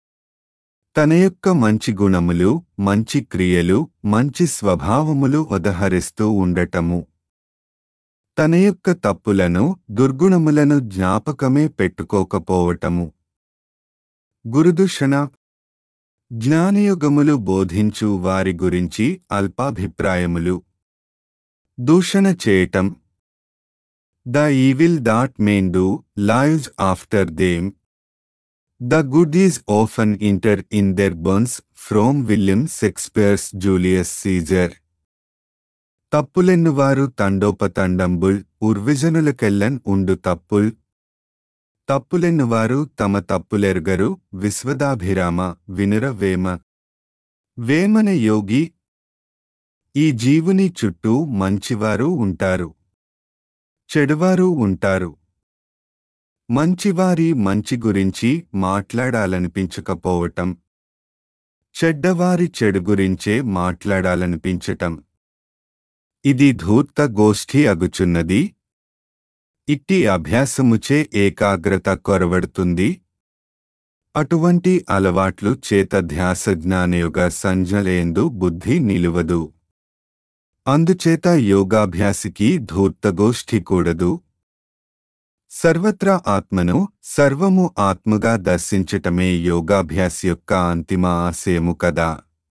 తన యొక్క మంచి గుణములు మంచి క్రియలు మంచి స్వభావములు ఉదహరిస్తూ ఉండటము తన యొక్క తప్పులను దుర్గుణములను జ్ఞాపకమే పెట్టుకోకపోవటము గురుదూషణ జ్ఞానయుగములు బోధించు వారి గురించి అల్పాభిప్రాయములు దూషణ చేయటం the evil that men do lives after them the good is often interred their bones from William Shakespeare's Julius Caesar తప్పులెన్నువారు తండోపతండంబుల్ ఉర్విజనులకెల్లన్ ఉండు తప్పుల్ తప్పులెన్నువారు తమ తప్పులెరుగరు విశ్వదాభిరామ వినుర వేమ వేమన యోగి ఈ జీవుని చుట్టూ మంచివారు ఉంటారు చెడువారు ఉంటారు మంచివారి మంచి గురించి మాట్లాడాలనిపించకపోవటం చెడ్డవారి చెడు గురించే మాట్లాడాలనిపించటం ఇది ధూర్త గోష్ఠి అగుచున్నది ఇట్టి అభ్యాసముచే ఏకాగ్రత కొరవడుతుంది అటువంటి అలవాట్లు చేత ధ్యాస జ్ఞానయోగ సంజలేందు బుద్ధి నిలువదు అందుచేత యోగాభ్యాసికి ధూర్తగోష్ఠి కూడదు సర్వత్రా ఆత్మను సర్వము ఆత్మగా దర్శించటమే యోగాభ్యాస యొక్క అంతిమ ఆశయము కదా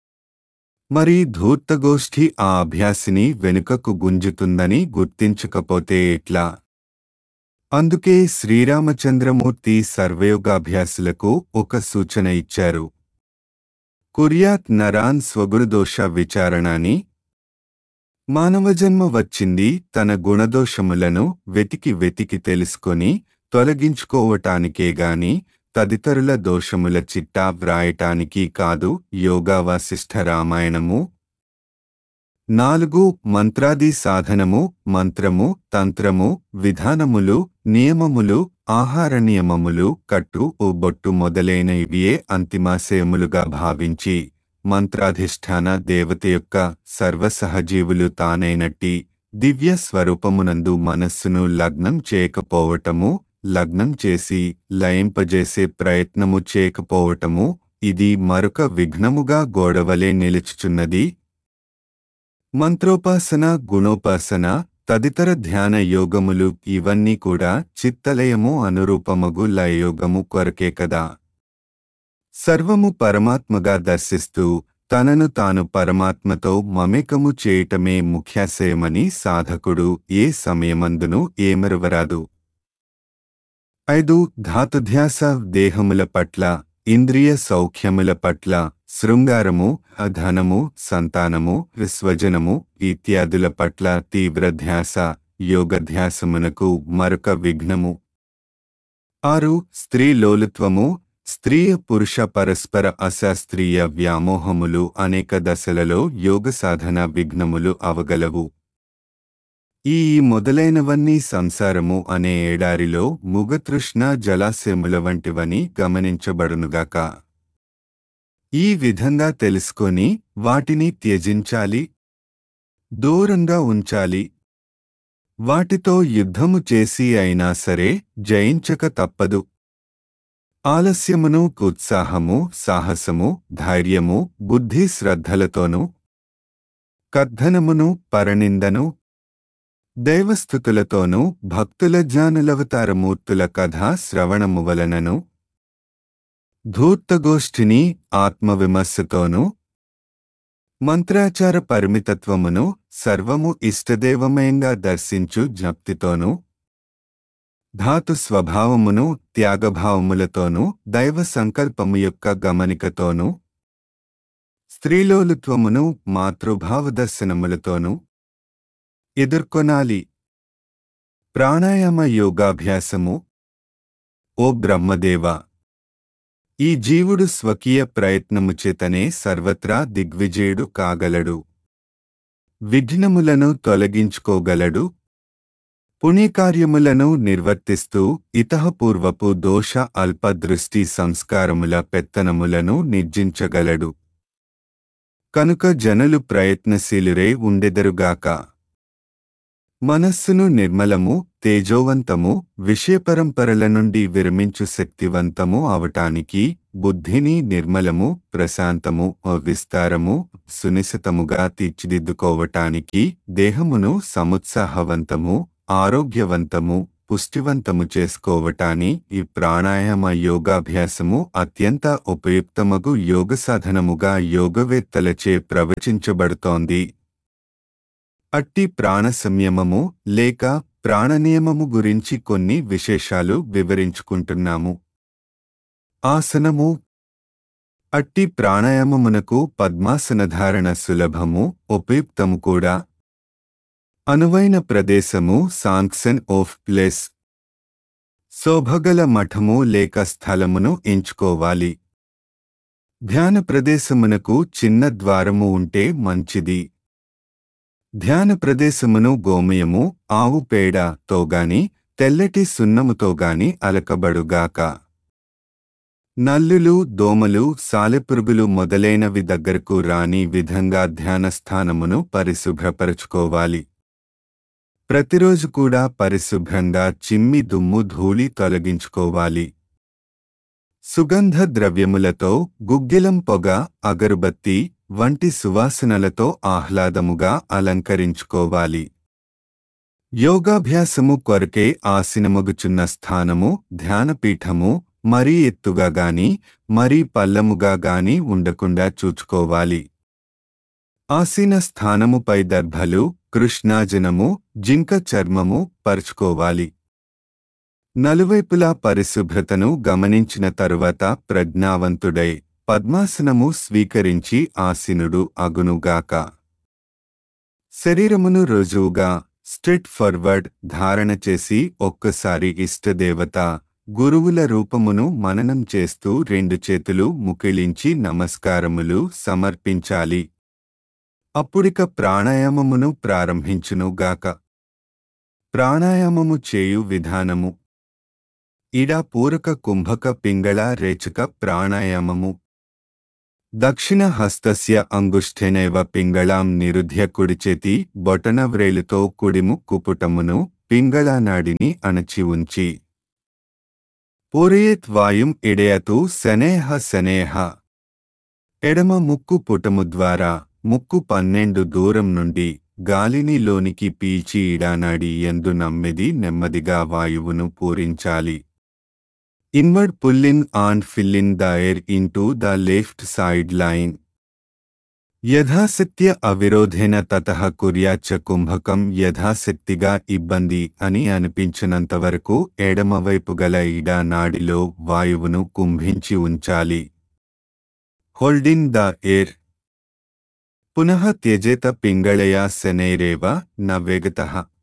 మరి ధూర్తగోష్ఠి ఆ అభ్యాసిని వెనుకకు గుంజుతుందని గుర్తించకపోతే ఎట్లా అందుకే శ్రీరామచంద్రమూర్తి సర్వయోగాభ్యాసులకు ఒక సూచన ఇచ్చారు కుర్యాత్ నరాన్ స్వగురుదోష విచారణని మానవజన్మ వచ్చింది తన గుణదోషములను వెతికి వెతికి తెలుసుకొని తొలగించుకోవటానికే గాని తదితరుల దోషముల చిట్టా వ్రాయటానికి కాదు యోగా వాసిష్ఠ రామాయణము నాలుగు మంత్రాది సాధనము మంత్రము తంత్రము విధానములు నియమములు ఆహార నియమములు కట్టు ఓ బొట్టు మొదలైనవియే అంతిమాశయములుగా భావించి మంత్రాధిష్టాన దేవత యొక్క సర్వసహజీవులు తానైనట్టి దివ్య స్వరూపమునందు మనస్సును లగ్నం చేయకపోవటము లగ్నం చేసి లయింపజేసే ప్రయత్నము చేయకపోవటము ఇది మరొక విఘ్నముగా గోడవలే నిలుచుచున్నది మంత్రోపాసన గుణోపాసన తదితర ధ్యాన యోగములు ఇవన్నీ కూడా చిత్తలయము అనురూపమగు లయయోగము కొరకే కదా సర్వము పరమాత్మగా దర్శిస్తూ తనను తాను పరమాత్మతో మమేకము చేయటమే ముఖ్యాశయమని సాధకుడు ఏ సమయమందును ఏమరువరాదు ఐదు ధాతుధ్యాస దేహముల పట్ల ఇంద్రియ సౌఖ్యముల పట్ల శృంగారము అధనము సంతానము విశ్వజనము ఇత్యాదుల పట్ల తీవ్ర ధ్యాస యోగధ్యాసమునకు మరొక విఘ్నము ఆరు స్త్రీ లోలుత్వము స్త్రీయ పురుష పరస్పర అశాస్త్రీయ వ్యామోహములు అనేక దశలలో యోగ సాధన విఘ్నములు అవగలవు ఈ మొదలైనవన్నీ సంసారము అనే ఏడారిలో ముగతృష్ణ జలాశయముల వంటివని గమనించబడునుగాక ఈ విధంగా తెలుసుకొని వాటిని త్యజించాలి దూరంగా ఉంచాలి వాటితో యుద్ధము చేసి అయినా సరే జయించక తప్పదు ఆలస్యమును ఉత్సాహము సాహసము ధైర్యము బుద్ధి శ్రద్ధలతోనూ కర్ధనమును పరనిందను దైవస్థుతులతోనూ భక్తుల జ్ఞానులవతారమూర్తుల కథ శ్రవణము వలనను ధూర్తగోష్ఠిని ఆత్మవిమర్శతోనూ మంత్రాచార పరిమితత్వమును సర్వము ఇష్టదేవమయంగా దర్శించు జ్ఞప్తితోనూ ధాతు స్వభావమును త్యాగభావములతోనూ దైవ సంకల్పము యొక్క గమనికతోనూ స్త్రీలోలుత్వమును మాతృభావ దర్శనములతోనూ ఎదుర్కొనాలి ప్రాణాయామ యోగాభ్యాసము ఓ బ్రహ్మదేవ ఈ జీవుడు స్వకీయ ప్రయత్నము చేతనే సర్వత్రా దిగ్విజయుడు కాగలడు విఘ్నములను తొలగించుకోగలడు పుణ్యకార్యములను నిర్వర్తిస్తూ ఇతహపూర్వపు దోష అల్పదృష్టి సంస్కారముల పెత్తనములను నిర్జించగలడు కనుక జనులు ప్రయత్నశీలురే ఉండెదరుగాక మనస్సును నిర్మలము తేజోవంతము విషయపరంపరల నుండి విరమించు శక్తివంతము అవటానికి బుద్ధిని నిర్మలము ప్రశాంతము విస్తారము సునిశితముగా తీర్చిదిద్దుకోవటానికి దేహమును సముత్సాహవంతము ఆరోగ్యవంతము పుష్టివంతము చేసుకోవటాని ఈ ప్రాణాయామ యోగాభ్యాసము అత్యంత ఉపయుక్తమగు యోగ సాధనముగా యోగవేత్తలచే ప్రవచించబడుతోంది అట్టి ప్రాణ సంయమము లేక ప్రాణనియమము గురించి కొన్ని విశేషాలు వివరించుకుంటున్నాము ఆసనము అట్టి ప్రాణాయామమునకు పద్మాసనధారణ సులభము ఉపయుక్తము కూడా అనువైన ప్రదేశము సాంక్సన్ ఆఫ్ ప్లేస్ శోభగల మఠము లేక స్థలమును ఎంచుకోవాలి ధ్యాన ప్రదేశమునకు చిన్న ద్వారము ఉంటే మంచిది ధ్యాన ప్రదేశమును గోమయము ఆవు పేడ తోగాని తెల్లటి సున్నముతోగాని అలకబడుగాక నల్లులు దోమలు సాలెపురుగులు మొదలైనవి దగ్గరకు రాని విధంగా ధ్యానస్థానమును పరిశుభ్రపరచుకోవాలి ప్రతిరోజు కూడా పరిశుభ్రంగా చిమ్మి దుమ్ము ధూళి తొలగించుకోవాలి సుగంధ ద్రవ్యములతో గుగ్గిలం పొగ అగరుబత్తి వంటి సువాసనలతో ఆహ్లాదముగా అలంకరించుకోవాలి యోగాభ్యాసము కొరకే ఆసనమగుచున్న స్థానము ధ్యానపీఠము మరీ ఎత్తుగా గాని మరీ పల్లముగా గాని ఉండకుండా చూచుకోవాలి ఆసీన స్థానముపై దర్భలు కృష్ణాజనము జింక చర్మము పరుచుకోవాలి నలువైపులా పరిశుభ్రతను గమనించిన తరువాత ప్రజ్ఞావంతుడై పద్మాసనము స్వీకరించి ఆసీనుడు అగునుగాక శరీరమును రుజువుగా స్ట్రెట్ ఫార్వర్డ్ ధారణ చేసి ఒక్కసారి ఇష్టదేవత గురువుల రూపమును మననం చేస్తూ రెండు చేతులు ముకిళించి నమస్కారములు సమర్పించాలి అప్పుడిక ప్రాణాయామమును ప్రారంభించునుగాక ప్రాణాయామము చేయు విధానము ఇడ పూరక కుంభక పింగళ రేచక ప్రాణాయామము దక్షిణ హస్తస్య అంగుష్ఠేనైవ పింగళాం నిరుధ్య కుడిచేతి బొటనవ్రేలుతో కుడిము కుపుటమును పింగళానాడిని అణచి ఉంచి పూరయేత్ వాయుం ఇడయతు శనేహ శనేహ ఎడమ ముక్కు పుటము ద్వారా ముక్కు పన్నెండు దూరం నుండి గాలిని లోనికి పీల్చి ఇడానాడి ఎందు నమ్మిది నెమ్మదిగా వాయువును పూరించాలి inward pulling and filling the air into the left side line యథాశక్త్య అవిరోధేన తత కుర్యాచ కుంభకం యథాశక్తిగా ఇబ్బంది అని అనిపించినంతవరకు ఎడమవైపు గల ఇడా నాడిలో వాయువును కుంభించి ఉంచాలి హోల్డింగ్ ద ఎయిర్ పునః త్యజేత పింగళయా శనైరేవ న వేగత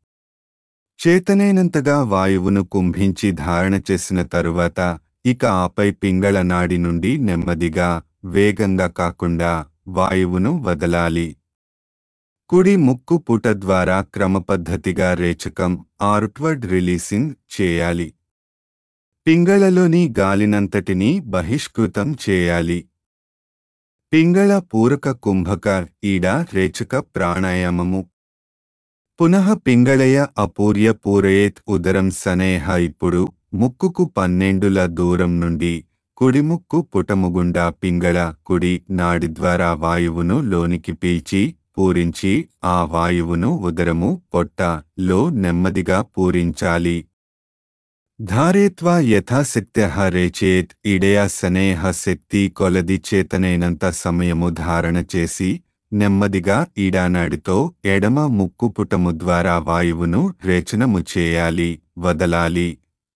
చేతనైనంతగా వాయువును కుంభించి ధారణ చేసిన తరువాత ఇక ఆపై పింగళ నాడి నుండి నెమ్మదిగా వేగంగా కాకుండా వాయువును వదలాలి కుడి ముక్కు పుట ద్వారా క్రమపద్ధతిగా రేచకం ఆరుట్వర్డ్ రిలీసింగ్ చేయాలి పింగళలోని గాలినంతటినీ బహిష్కృతం చేయాలి పింగళ పూరక కుంభక ఈడ రేచక ప్రాణాయామము పునః పింగళయ అపూర్య పూరయేత్ ఉదరం సనేహ ఇప్పుడు ముక్కుకు పన్నెండుల దూరం నుండి కుడిముక్కు పుటముగుండా పింగళ కుడి నాడి ద్వారా వాయువును లోనికి పీల్చి పూరించి ఆ వాయువును ఉదరము పొట్ట లో నెమ్మదిగా పూరించాలి ధారేత్వా యథాశక్త్య రేచేత్ ఇడయ సనేహ శక్తి కొలది చేతనైనంత సమయము ధారణ చేసి నెమ్మదిగా ఈడానాడితో ఎడమ ముక్కు పుటము ద్వారా వాయువును రేచనము చేయాలి వదలాలి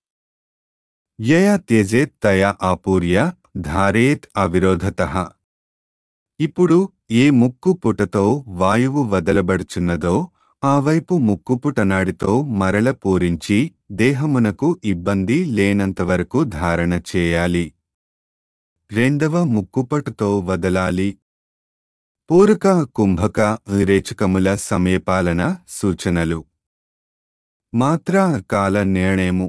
యయా త్యజేత్ తయా ఆపూర్య ధారేత్ అవిరోధత ఇప్పుడు ఏ ముక్కు పుటతో వాయువు వదలబడుచున్నదో ఆ వైపు ముక్కుపుటనాడితో మరల పూరించి దేహమునకు ఇబ్బంది లేనంతవరకు ధారణ చేయాలి రెండవ ముక్కుపటుతో వదలాలి పూరక కుంభక రేచకముల సమయపాలన సూచనలు మాత్ర కాల నిర్ణయము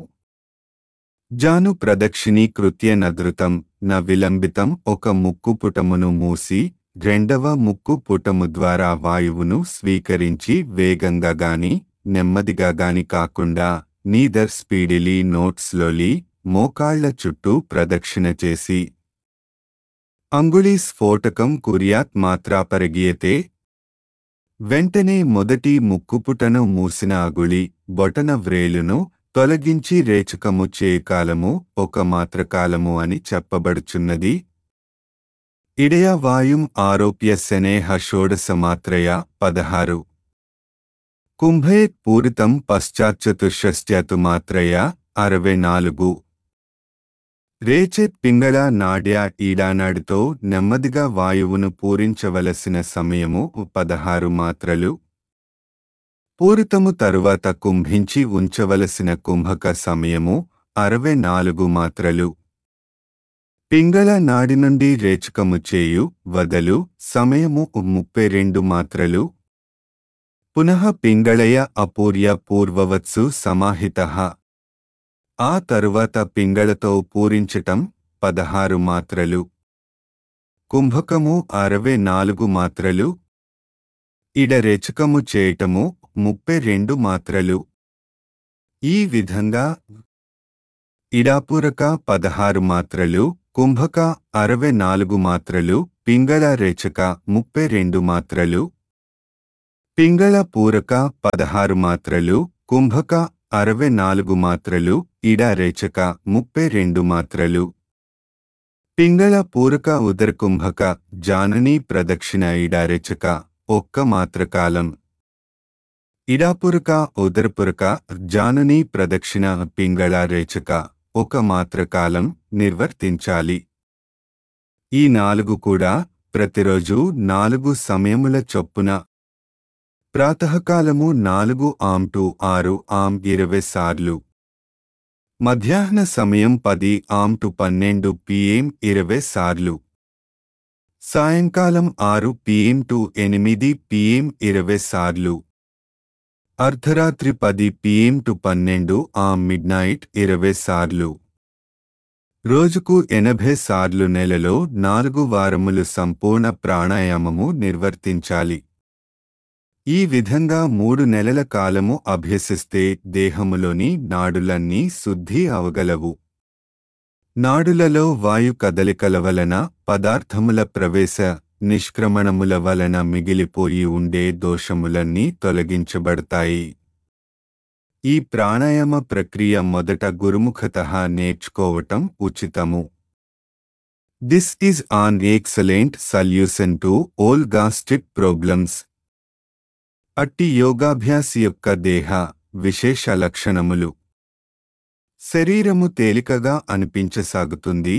జాను ప్రదక్షిణీకృత్య నదృతం న విలంబితం ఒక ముక్కు పుటమును మూసి రెండవ ముక్కు పుటము ద్వారా వాయువును స్వీకరించి వేగంగా గాని నెమ్మదిగా గాని కాకుండా నీదర్ స్పీడిలీ నోట్స్లోలి మోకాళ్ల చుట్టూ ప్రదక్షిణ చేసి అంగుళీ స్ఫోటకం కుర్యాత్ మాత్రా పరగీయతే వెంటనే మొదటి ముక్కుపుటను మూసిన అగుళి బొటన వ్రేలును తొలగించి రేచకము చేయకాలము ఒక మాత్రకాలము అని చెప్పబడుచున్నది ఇడయ వాయుం ఆరోప్య శనేహ షోడసమాత్రయ పదహారు కుంభేత్ పూరితం పశ్చాచ్చతుషష్ట్యతు మాత్రయ అరవై నాలుగు రేచెత్ పింగళ నాడ్య ఈడానాడితో నెమ్మదిగా వాయువును పూరించవలసిన సమయము పదహారు మాత్రలు పూరితము తరువాత కుంభించి ఉంచవలసిన కుంభక సమయము అరవై నాలుగు మాత్రలు పింగళ నాడి నుండి రేచకము చేయు వదలు సమయము ముప్పై రెండు మాత్రలు పునః పింగళయ అపూర్య పూర్వవత్సు సమాహిత ఆ తరువాత పింగళతో పూరించటం పదహారు మాత్రలు కుంభకము అరవై నాలుగు మాత్రలు ఇడరేచకము చేయటము ముప్పై రెండు మాత్రలు ఈ విధంగా ఇడాపూరక పదహారు మాత్రలు కుంభక అరవై నాలుగు మాత్రలు పింగళ రేచక ముప్పై రెండు మాత్రలు పింగళ పూరక పదహారు మాత్రలు కుంభక అరవై నాలుగు మాత్రలు ఇడా రేచక ముప్పై రెండు మాత్రలు పింగళ పూరక ఉదరకుంభక జానని ప్రదక్షిణ ఇడారెచక ఒక్క మాత్రకాలం ఇడాపురక ఉదరపురక జానని ప్రదక్షిణ పింగళ రేచక ఒక మాత్రకాలం నిర్వర్తించాలి ఈ నాలుగు కూడా ప్రతిరోజు నాలుగు సమయముల చొప్పున ప్రాతకాలము నాలుగు ఆమ్ టు ఆరు ఆమ్ ఇరవై సార్లు మధ్యాహ్న సమయం పది ఆమ్ టు పన్నెండు పిఎం ఇరవై సార్లు సాయంకాలం ఆరు పిఎం టు ఎనిమిది పిఎం ఇరవై సార్లు అర్ధరాత్రి పది పిఎం టు పన్నెండు ఆమ్ మిడ్ నైట్ ఇరవై సార్లు రోజుకు ఎనభై సార్లు నెలలో నాలుగు వారములు సంపూర్ణ ప్రాణాయామము నిర్వర్తించాలి ఈ విధంగా మూడు నెలల కాలము అభ్యసిస్తే దేహములోని నాడులన్నీ శుద్ధి అవగలవు నాడులలో వాయు కదలికల వలన పదార్థముల ప్రవేశ నిష్క్రమణముల వలన మిగిలిపోయి ఉండే దోషములన్నీ తొలగించబడతాయి ఈ ప్రాణాయామ ప్రక్రియ మొదట గురుముఖత నేర్చుకోవటం ఉచితము this is an excellent solution to all gastric problems అట్టి యోగాభ్యాసి యొక్క దేహ విశేష లక్షణములు శరీరము తేలికగా అనిపించసాగుతుంది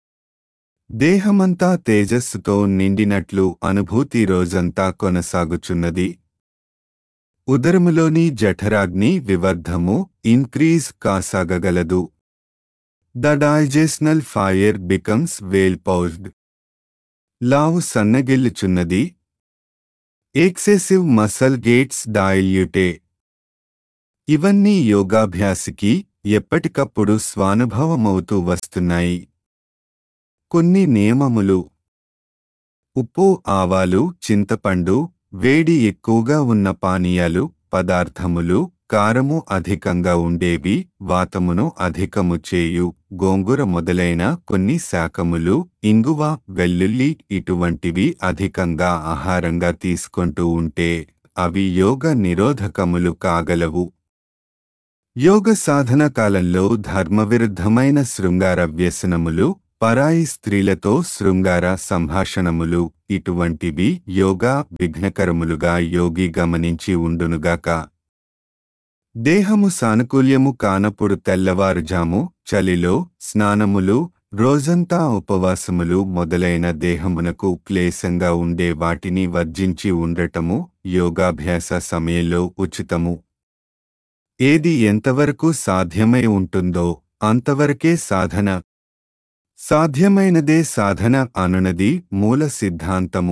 దేహమంతా తేజస్సుతో నిండినట్లు అనుభూతి రోజంతా కొనసాగుచున్నది ఉదరములోని జఠరాగ్ని వివర్ధము ఇన్క్రీజ్ కాసాగగలదు the digestional fire becomes well poised లావు సన్నగిల్లుచున్నది ఎక్సెసివ్ మసల్ గేట్స్ డైల్యూటే ఇవన్నీ యోగాభ్యాసికి ఎప్పటికప్పుడు స్వానుభవమవుతూ వస్తున్నాయి కొన్ని నియమములు ఉప్పు ఆవాలు చింతపండు వేడి ఎక్కువగా ఉన్న పానీయాలు పదార్థములు కారము అధికంగా ఉండేవి వాతమును అధికము చేయు గోంగూర మొదలైన కొన్ని శాకములు ఇంగువ వెల్లుల్లి ఇటువంటివి అధికంగా ఆహారంగా తీసుకుంటూ ఉంటే అవి యోగ నిరోధకములు కాగలవు యోగ సాధన కాలంలో ధర్మవిరుద్ధమైన శృంగార వ్యసనములు పరాయి స్త్రీలతో శృంగార సంభాషణములు ఇటువంటివి యోగా విఘ్నకరములుగా యోగి గమనించి ఉండునుగాక దేహము సానుకూల్యము కానప్పుడు తెల్లవారుజాము చలిలో స్నానములు రోజంతా ఉపవాసములు మొదలైన దేహమునకు క్లేశంగా ఉండే వాటిని వర్జించి ఉండటము యోగాభ్యాస సమయంలో ఉచితము ఏది ఎంతవరకు సాధ్యమై ఉంటుందో అంతవరకే సాధన సాధ్యమైనదే సాధన అనునది మూల సిద్ధాంతము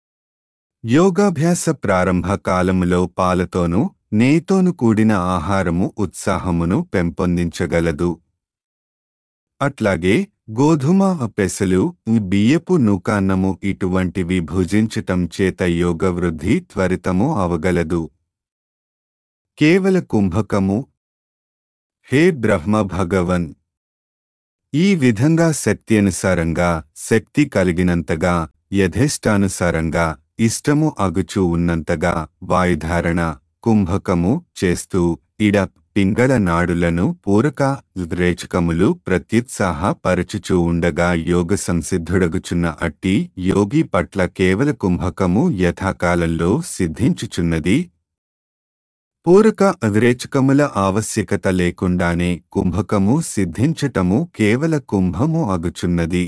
యోగాభ్యాస ప్రారంభ కాలములో పాలతోనూ నేతోను కూడిన ఆహారము ఉత్సాహమును పెంపొందించగలదు అట్లాగే గోధుమ పెసలు బియ్యపు నూకాన్నము ఇటువంటివి భుజించటం చేత యోగ వృద్ధి త్వరితము అవగలదు కేవల కుంభకము హే బ్రహ్మ భగవన్ ఈ విధంగా శక్తి అనుసారంగా శక్తి కలిగినంతగా యథేష్టానుసారంగా ఇష్టము అగుచూ ఉన్నంతగా వాయుధారణ కుంభకము చేస్తూ ఇడ పింగళ నాడులను పూరక రేచకములు ప్రత్యుత్సాహ పరచుచూ ఉండగా యోగ సంసిద్ధుడగుచున్న అట్టి యోగి పట్ల కేవల కుంభకము యథాకాలంలో సిద్ధించుచున్నది పూరక అవిరేచకముల ఆవశ్యకత లేకుండానే కుంభకము సిద్ధించటము కేవల కుంభము అగుచున్నది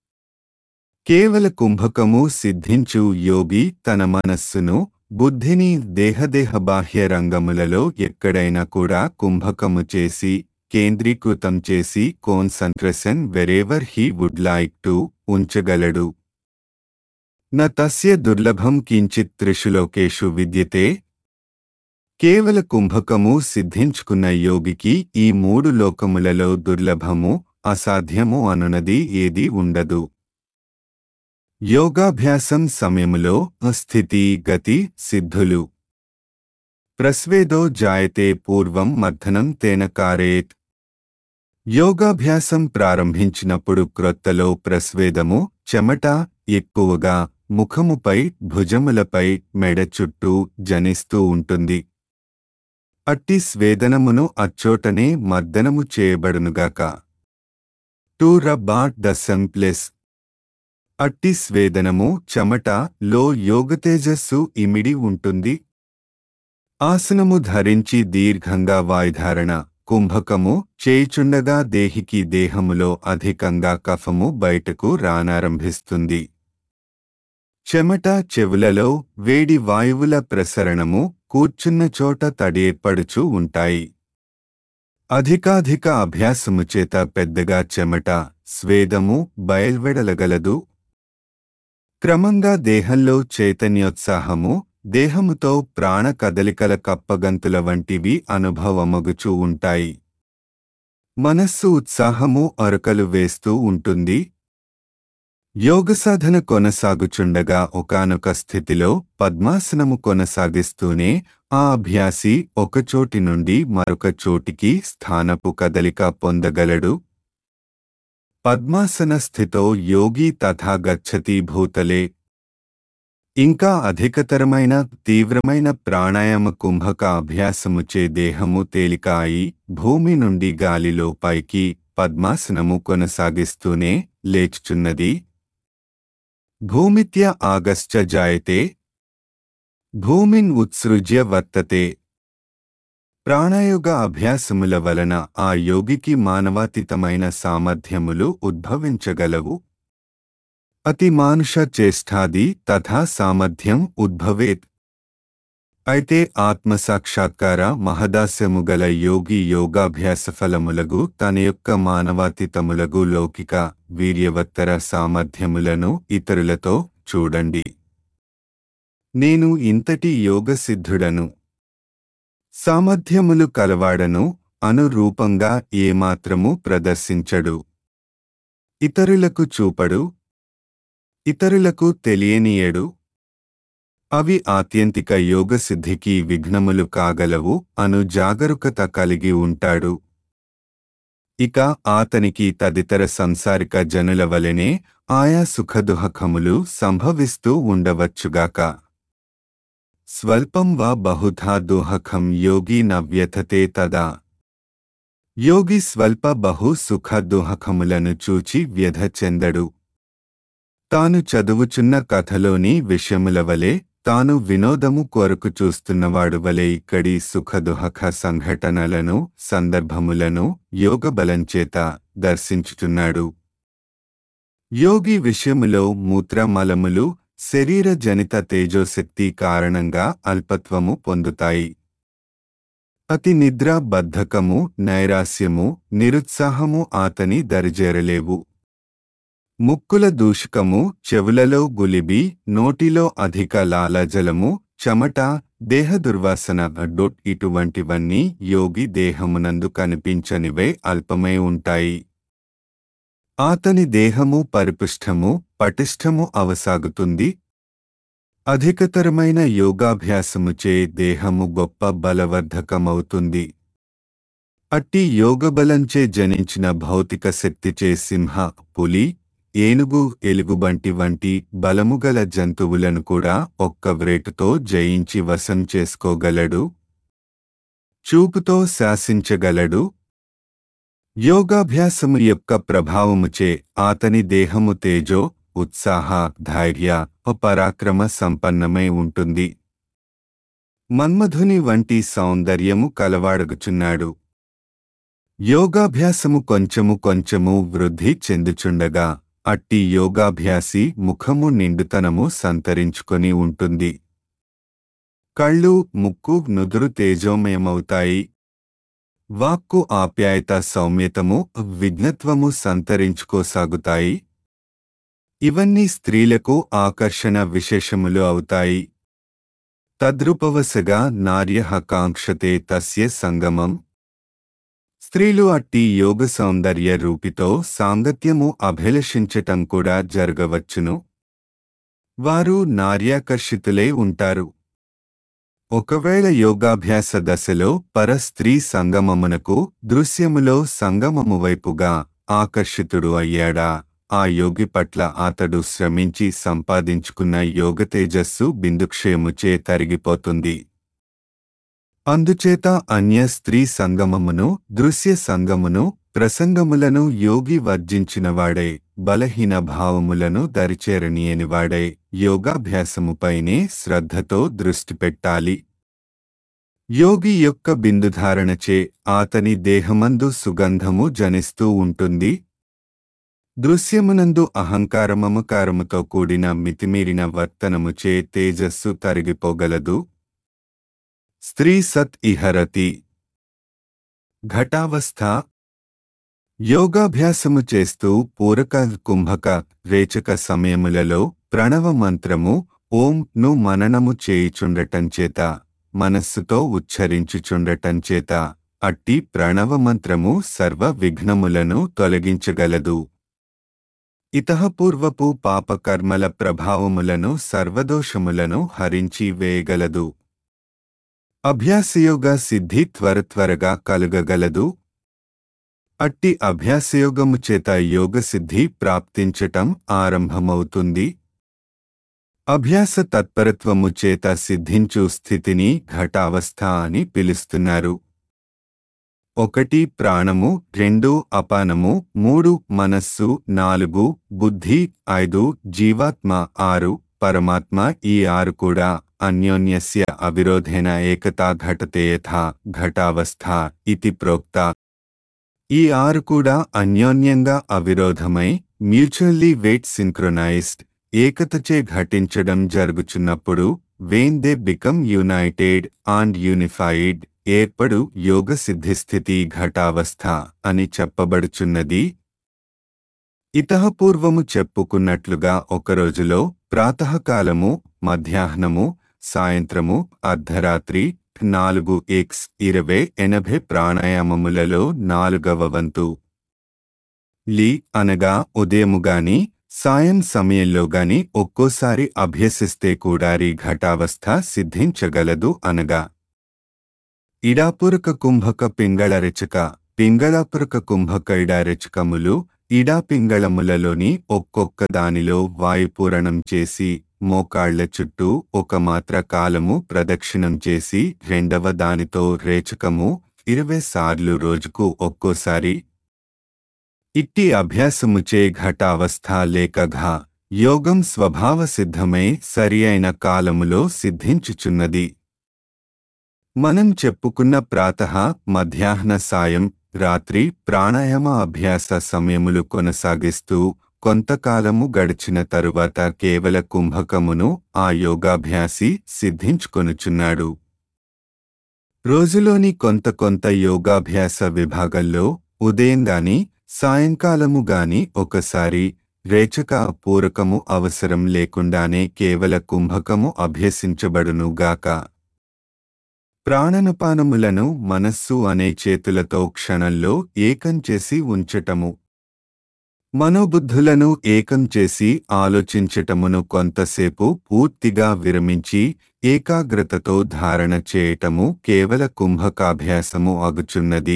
కేవల కుంభకము సిద్ధించు యోగి తన మనస్సును బుద్ధిని దేహదేహ బాహ్య రంగములలో ఎక్కడైనా కూడా కుంభకము చేసి కేంద్రీకృతం చేసి concentration wherever he would like to ఉంచగలడు న తస్య దుర్లభం కించిత్ త్రిషు లోకేషు విద్యతే కేవల కుంభకము సిద్ధించుకున్న యోగికి ఈ మూడు లోకములలో దుర్లభము అసాధ్యము అనునది ఏదీ ఉండదు యోగాభ్యాసం సమయములో స్థితి గతి సిద్ధులు ప్రస్వేదో జాయతే పూర్వం మర్థనం తేన కారేత్ యోగాభ్యాసం ప్రారంభించినప్పుడు క్రొత్తలో ప్రస్వేదము చెమట ఎక్కువగా ముఖముపై భుజములపై మెడ చుట్టూ జనిస్తూ ఉంటుంది అట్టి స్వేదనమును అచ్చోటనే మర్దనము చేయబడునుగాక టు రబ్బాట్ ద సంప్లెస్ అట్టి స్వేదనము చెమట లో యోగతేజస్సు ఇమిడి ఉంటుంది ఆసనము ధరించి దీర్ఘంగా వాయుధారణ కుంభకము చేయుచుండగా దేహికి దేహములో అధికంగా కఫము బయటకు రానారంభిస్తుంది చెమట చెవులలో వేడి వాయువుల ప్రసరణము కూర్చున్న చోట తడేర్పడుచూ ఉంటాయి అధికాధిక అభ్యాసము చేత పెద్దగా చెమట స్వేదము బయల్వెడలగలదు క్రమంగా దేహంలో చైతన్యోత్సాహము దేహముతో ప్రాణ కదలికల కప్పగంతుల వంటివి అనుభవమగుచూ ఉంటాయి మనస్సు ఉత్సాహము అరకలు వేస్తూ ఉంటుంది యోగసాధన కొనసాగుచుండగా ఒకానొక స్థితిలో పద్మాసనము కొనసాగిస్తూనే ఆ అభ్యాసి ఒకచోటి నుండి మరొక చోటికి స్థానపు కదలిక పొందగలడు పద్మాసన స్థితో యోగి తథా గచ్చతి భూతలే ఇంకా అధికతరమైన తీవ్రమైన ప్రాణాయామ కుంభక అభ్యాసముచే దేహము తేలిక అయి భూమి నుండి గాలిలో పైకి పద్మాసనము కొనసాగిస్తూనే లేచుచున్నది భూమిత్య ఆగశ్చ జాయతే భూమిన్ ఉత్సృజ్య వర్తతే ప్రాణాయోగ అభ్యాసముల వలన ఆ యోగికి మానవాతీతమైన సామర్థ్యములు ఉద్భవించగలవు అతి మానుష చేష్టాది తథా సామర్థ్యం ఉద్భవేత్ అయితే ఆత్మసాక్షాత్కార మహదాస్యము గల యోగి యోగాభ్యాస ఫలములగు తన యొక్క మానవాతీతములగు లౌకిక వీర్యవత్తర సామర్థ్యములను ఇతరులతో చూడండి నేను ఇంతటి యోగసిద్ధుడను సామర్థ్యములు కలవాడను అనురూపంగా ఏమాత్రము ప్రదర్శించడు ఇతరులకు చూపడు ఇతరులకు తెలియనీయడు అవి ఆత్యంతిక యోగసిద్ధికి విఘ్నములు కాగలవు అను జాగరూకత కలిగి ఉంటాడు ఇక ఆతనికి తదితర సంసారిక జనుల వలెనే ఆయా సుఖదుహకములు సంభవిస్తూ ఉండవచ్చుగాక స్వల్పం వా బహుధా దుహకం యోగి నవ్యథతే తదా యోగి స్వల్ప బహు సుఖ దుహకములను చూచి వ్యధ చెందడు తాను చదువుచున్న కథలోని విషయముల వలె తాను వినోదము కొరకు చూస్తున్నవాడు వలె ఇక్కడి సుఖదుహక సంఘటనలను సందర్భములను యోగబలంచేత దర్శించుచున్నాడు యోగి విషయములో మూత్రమలములు శరీర జనిత తేజోశక్తి కారణంగా అల్పత్వము పొందుతాయి అతి నిద్ర బద్ధకము నైరాస్యము నిరుత్సాహము ఆతని దరిజేరలేవు ముక్కుల దూషకము చెవులలో గులిబి నోటిలో అధిక లాలజలము చెమట దేహ దుర్వాసన డొట్ ఇటువంటివన్నీ యోగి దేహమునందు కనిపించనివే అల్పమై ఉంటాయి ఆతని దేహము పరిపుష్టము పటిష్టము అవసాగుతుంది అధికతరమైన యోగాభ్యాసముచే దేహము గొప్ప బలవర్ధకమవుతుంది అట్టి యోగబలంచే జనించిన భౌతిక శక్తిచే సింహ పులి ఏనుగు ఎలుగుబంటి వంటి బలముగల జంతువులను కూడా ఒక్క వ్రేటుతో జయించి వశం చేసుకోగలడు చూపుతో శాసించగలడు యోగాభ్యాసము యొక్క ప్రభావముచే ఆతని దేహము తేజో ఉత్సాహ ధైర్య పరాక్రమ సంపన్నమై ఉంటుంది మన్మధుని వంటి సౌందర్యము కలవాడగుచున్నాడు యోగాభ్యాసము కొంచెము కొంచెము వృద్ధి చెందుచుండగా అట్టి యోగాభ్యాసి ముఖము నిండుతనము సంతరించుకొని ఉంటుంది కళ్ళు ముక్కు నుదురు తేజోమయమవుతాయి వాక్కు ఆప్యాయత సౌమ్యతము విఘ్నత్వము సంతరించుకోసాగుతాయి ఇవన్నీ స్త్రీలకు ఆకర్షణ విశేషములు అవుతాయి తద్రుపవసగా నార్య కాంక్షతే తస్య సంగమం స్త్రీలు అట్టి యోగ సౌందర్య రూపితో సాంగత్యము అభిలషించటం కూడా జరగవచ్చును వారు నార్యాకర్షితులై ఉంటారు ఒకవేళ యోగాభ్యాస దశలో పర స్త్రీ సంగమమునకు దృశ్యములో సంగమము వైపుగా ఆకర్షితుడు అయ్యాడా ఆ యోగి పట్ల అతడు శ్రమించి సంపాదించుకున్న యోగ తేజస్సు బిందుక్షయముచే తరిగిపోతుంది అందుచేత అన్య స్త్రీ సంగమమును దృశ్య సంగమును ప్రసంగములను యోగి వర్జించినవాడై బలహీన భావములను దరిచేరనీయనివాడై యోగాభ్యాసముపైనే శ్రద్ధతో దృష్టి పెట్టాలి యోగి యొక్క బిందుధారణచే అతని దేహమందు సుగంధము జనిస్తూ ఉంటుంది దృశ్యమునందు అహంకారమమకారముతో కూడిన మితిమీరిన వర్తనముచే తేజస్సు తరిగిపోగలదు స్త్రీ సత్ ఇహరతి ఘటావస్థ యోగాభ్యాసము చేస్తూ పూరక కుంభక రేచక సమయములలో ప్రణవ మంత్రము ఓం ను మననము చేయుచుండటంచేత మనస్సుతో ఉచ్చరించుచుండటంచేత అట్టి ప్రణవ మంత్రము సర్వ విఘ్నములను తొలగించగలదు ఇతహపూర్వపు పాపకర్మల ప్రభావములను సర్వదోషములను హరించి వేయగలదు అభ్యాసయోగ సిద్ధి త్వర త్వరగా కలుగగలదు అట్టి అభ్యాసయోగము చేత యోగసిద్ధి ప్రాప్తించటం ఆరంభమవుతుంది అభ్యాస తత్పరత్వము చేత సిద్ధించు స్థితిని ఘటావస్థ అని పిలుస్తున్నారు ఒకటి ప్రాణము రెండు అపానము మూడు మనస్సు నాలుగు బుద్ధి ఐదు జీవాత్మ ఆరు పరమాత్మ ఈ ఆరు కూడా అన్యోన్యస్య అవిరోధేన ఏకతా ఘటతే యథా ఘటావస్థ ఇతి ప్రోక్త ఈ ఆరు కూడా అన్యోన్యంగా అవిరోధమై మ్యూచువల్లీ వెయిట్ సింక్రొనైజ్డ్ ఏకతచే ఘటించడం జరుగుచున్నప్పుడు when they become united and unified ఏర్పడు యోగ సిద్ధిస్థితి ఘటావస్థ అని చెప్పబడుచున్నది ఇతహపూర్వము చెప్పుకున్నట్లుగా ఒక రోజులో ప్రాతకాలము మధ్యాహ్నము సాయంత్రము అర్ధరాత్రి నాలుగు ఎక్స్ ఇరవై ఎనభై ప్రాణాయామములలో నాలుగవ వంతు లి అనగా ఉదయముగాని సాయం సమయంలో గాని ఒక్కోసారి అభ్యసిస్తే కూడా ఈ ఘటావస్థ సిద్ధించగలదు అనగా ఇడాపురక కుంభక పింగళ రెచక పింగళాపురక కుంభక ఇడారెచకములు ఇడా పింగళములలోని ఒక్కొక్క దానిలో వాయుపూరణం చేసి మోకాళ్ల చుట్టూ ఒక మాత్ర కాలము ప్రదక్షిణం చేసి రెండవ దానితో రేచకము ఇరవై సార్లు రోజుకు ఒక్కోసారి ఇట్టి అభ్యాసముచే ఘటావస్థ లేక ఘ యోగం స్వభావ సిద్ధమై సరి అయిన కాలములో సిద్ధించుచున్నది మనం చెప్పుకున్న ప్రాతః మధ్యాహ్న సాయం రాత్రి ప్రాణాయామ అభ్యాస సమయములు కొనసాగిస్తూ కొంతకాలము గడిచిన తరువాత కేవల కుంభకమును ఆ యోగాభ్యాసి సిద్ధించుకొనుచున్నాడు రోజులోని కొంత కొంత యోగాభ్యాస విభాగంలో ఉదయం గాని సాయంకాలము గాని ఒకసారి రేచక పూరకము అవసరం లేకుండానే కేవల కుంభకము అభ్యసించబడునుగాక ప్రాణనపానములను మనస్సు అనే చేతులతో క్షణంలో ఏకం చేసి ఉంచటము మనోబుద్ధులను ఏకం చేసి ఆలోచించటమును కొంతసేపు పూర్తిగా విరమించి ఏకాగ్రతతో ధారణ చేయటము కేవల కుంభకాభ్యాసము అగుచున్నది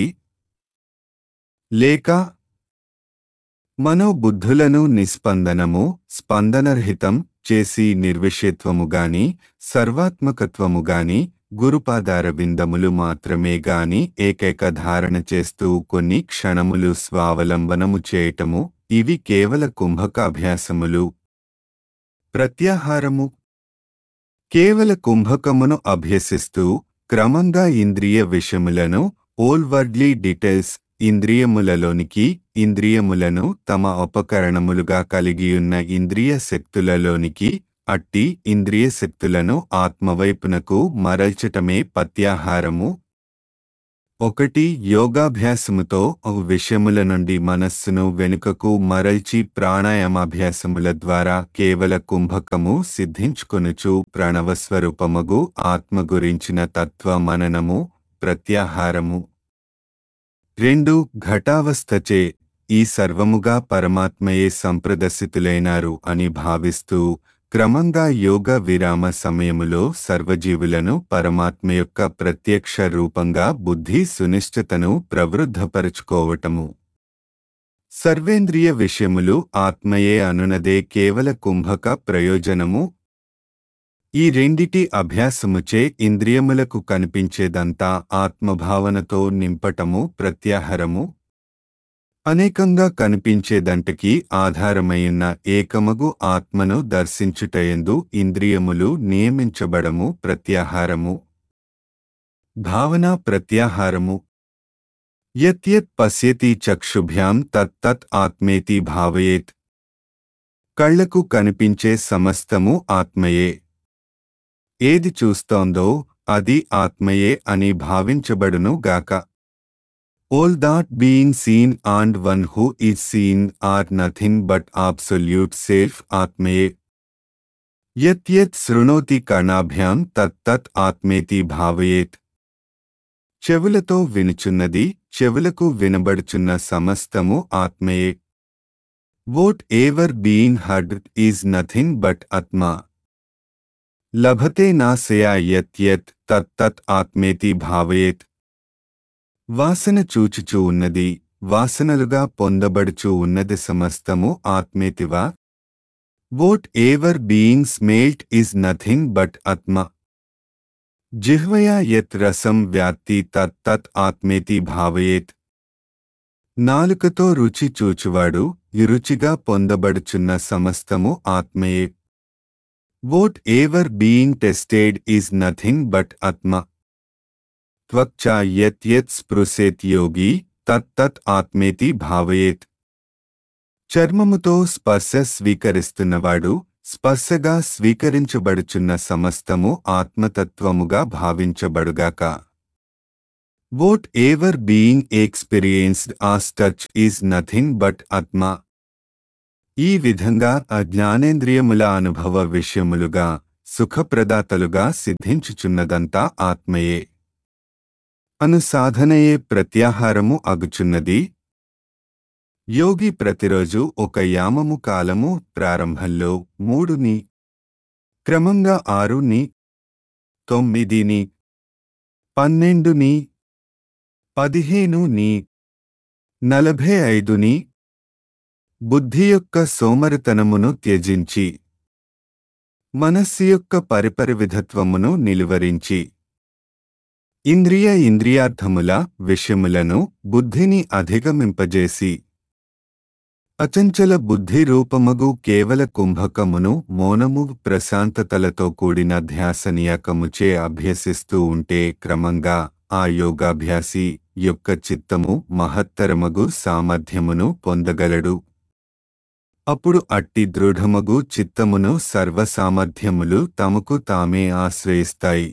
లేక మనోబుద్ధులను నిస్పందనము స్పందనరహితం చేసి నిర్విషయత్వముగాని సర్వాత్మకత్వముగాని గురుపాదార బిందములు మాత్రమే గాని ఏకైక ధారణ చేస్తూ కొన్ని క్షణములు స్వావలంబనము చేయటము ఇవి కేవల కుంభక అభ్యాసములు ప్రత్యాహారము కేవల కుంభకమును అభ్యసిస్తూ క్రమంగా ఇంద్రియ విషయములను ఓల్వర్డ్లీ డీటెయిల్స్ ఇంద్రియములలోనికి ఇంద్రియములను తమ ఉపకరణములుగా కలిగియున్న ఇంద్రియ శక్తులలోనికి అట్టి ఇంద్రియ శక్తులను ఆత్మవైపునకు మరల్చటమే పత్యాహారము ఒకటి యోగాభ్యాసముతో ఒక విషయముల నుండి మనస్సును వెనుకకు మరల్చి ప్రాణాయామాభ్యాసముల ద్వారా కేవల కుంభకము సిద్ధించుకొనుచు ప్రణవస్వరూపమగు ఆత్మ గురించిన తత్వ మననము ప్రత్యాహారము రెండు ఘటావస్థచే ఈ సర్వముగా పరమాత్మయే సంప్రదర్శితులైనారు అని భావిస్తూ క్రమంగా యోగ విరామ సమయములో సర్వజీవులను పరమాత్మ యొక్క ప్రత్యక్ష రూపంగా బుద్ధి సునిశ్చితను ప్రవృద్ధపరుచుకోవటము సర్వేంద్రియ విషయములు ఆత్మయే అనునదే కేవల కుంభక ప్రయోజనము ఈ రెండిటి అభ్యాసముచే ఇంద్రియములకు కనిపించేదంతా ఆత్మభావనతో నింపటము ప్రత్యాహారము అనేకంగా కనిపించేదంటకి ఆధారమైయున్న ఏకమగు ఆత్మను దర్శించుటయందు ఇంద్రియములు నియమించబడము ప్రత్యాహారము భావన ప్రత్యాహారము యత్యత్ పశ్యతి చక్షుభ్యాం తత్తత్ ఆత్మేతి భావయేత్ కళ్లకు కనిపించే సమస్తము ఆత్మయే ఏది చూస్తోందో అది ఆత్మయే అని భావించబడును గాక All that being seen and one who is seen are nothing but absolute self Atmaye. Yat yat శృణోతి కణాభ్యాం తత్తత్ ఆత్మేతి భావయేత్ చెవులతో వినుచున్నది చెవులకు వినబడుచున్న సమస్తము ఆత్మయే whatever being heard is nothing but ఆత్మ లభతే నాశయా యత్ యత్ తత్తత్ ఆత్మేతి భావయేత్ వాసన చూచుచూ ఉన్నది వాసనలుగా పొందబడుచూ ఉన్నది సమస్తము ఆత్మేతివా whatever being smelt is nothing but ఆత్మ జిహ్వయా యత్ రసం వ్యాప్తి తత్ తత్ ఆత్మేతి భావయేత్ నాలుకతో రుచి చూచువాడు ఇరుచిగా పొందబడుచున్న సమస్తము ఆత్మయే whatever being tasted is nothing but ఆత్మ త్వక్చా యత్ యత్ స్పృశేత్ యోగి తత్తత్ ఆత్మేతి భావయేత్ చర్మముతో స్పర్శ స్వీకరిస్తున్నవాడు స్పర్శగా స్వీకరించబడుచున్న సమస్తము ఆత్మతత్వముగా భావించబడుగాక whatever being experienced as touch is nothing but ఆత్మ ఈ విధంగా అజ్ఞానేంద్రియముల అనుభవ విషయములుగా సుఖప్రదాతలుగా సిద్ధించుచున్నదంతా ఆత్మయే అను సాధనయే ప్రత్యాహారము అగుచున్నది యోగి ప్రతిరోజు ఒక యామము కాలము ప్రారంభంలో మూడుని క్రమంగా ఆరుని తొమ్మిదిని పన్నెండుని పదిహేనుని నలభై ఐదుని బుద్ధి యొక్క సోమరితనమును త్యజించి మనస్సు యొక్క పరిపరి విధత్వమును నిలువరించి ఇంద్రియ ఇంద్రియార్థముల విషయములను బుద్ధిని అధిగమింపజేసి అచంచల బుద్ధి రూపమగు కేవల కుంభకమును మౌనము ప్రశాంతతలతో కూడిన ధ్యాసనియకముచే అభ్యసిస్తూ ఉంటే క్రమంగా ఆ యోగాభ్యాసి యొక్క చిత్తము మహత్తరమగు సామర్థ్యమును పొందగలడు అప్పుడు అట్టి దృఢమగు చిత్తమును సర్వసామర్థ్యములు తమకు తామే ఆశ్రయిస్తాయి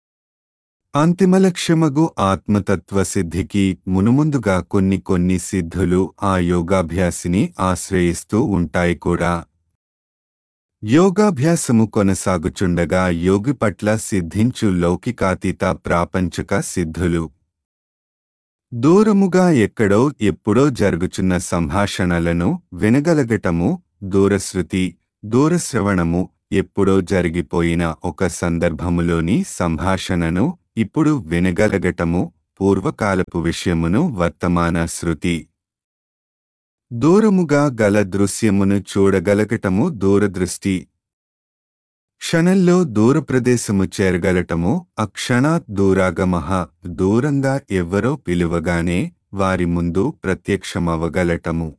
అంతిమలక్ష్యమగు ఆత్మతత్వ సిద్ధికి మునుముందుగా కొన్ని కొన్ని సిద్ధులు ఆ యోగాభ్యాసిని ఆశ్రయిస్తూ ఉంటాయి కూడా యోగాభ్యాసము కొనసాగుచుండగా యోగి పట్ల సిద్ధించు లౌకికాతీత ప్రాపంచక సిద్ధులు దూరముగా ఎక్కడో ఎప్పుడో జరుగుచున్న సంభాషణలను వినగలగటము దూరశ్రుతి దూరశ్రవణము ఎప్పుడో జరిగిపోయిన ఒక సందర్భములోని సంభాషణను ఇప్పుడు వినగలగటము పూర్వకాలపు విషయమును వర్తమాన శృతి దూరముగా గల దృశ్యమును చూడగలగటము దూరదృష్టి క్షణంలో దూరప్రదేశము చేరగలటము అక్షణాత్ దూరాగమహ దూరంగా ఎవ్వరో పిలువగానే వారి ముందు ప్రత్యక్షమవగలటము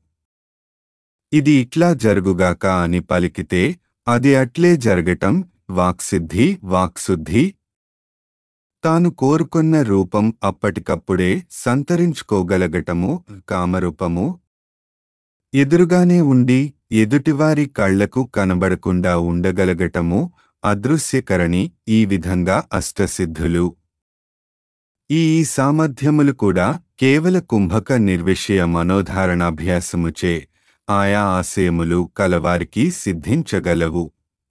ఇది ఇట్లా జరుగుగాక అని పలికితే అది అట్లే జరగటం వాక్సిద్ధి వాక్శుద్ధి తాను కోరుకున్న రూపం అప్పటికప్పుడే సంతరించుకోగలగటము కామరూపము ఎదురుగానే ఉండి ఎదుటివారి కళ్లకు కనబడకుండా ఉండగలగటము అదృశ్యకరణి ఈ విధంగా అష్టసిద్ధులు ఈ సామర్థ్యములు కూడా కేవల కుంభక నిర్విషయ మనోధారణాభ్యాసముచే ఆయా ఆశయములు కలవారికి సిద్ధించగలవు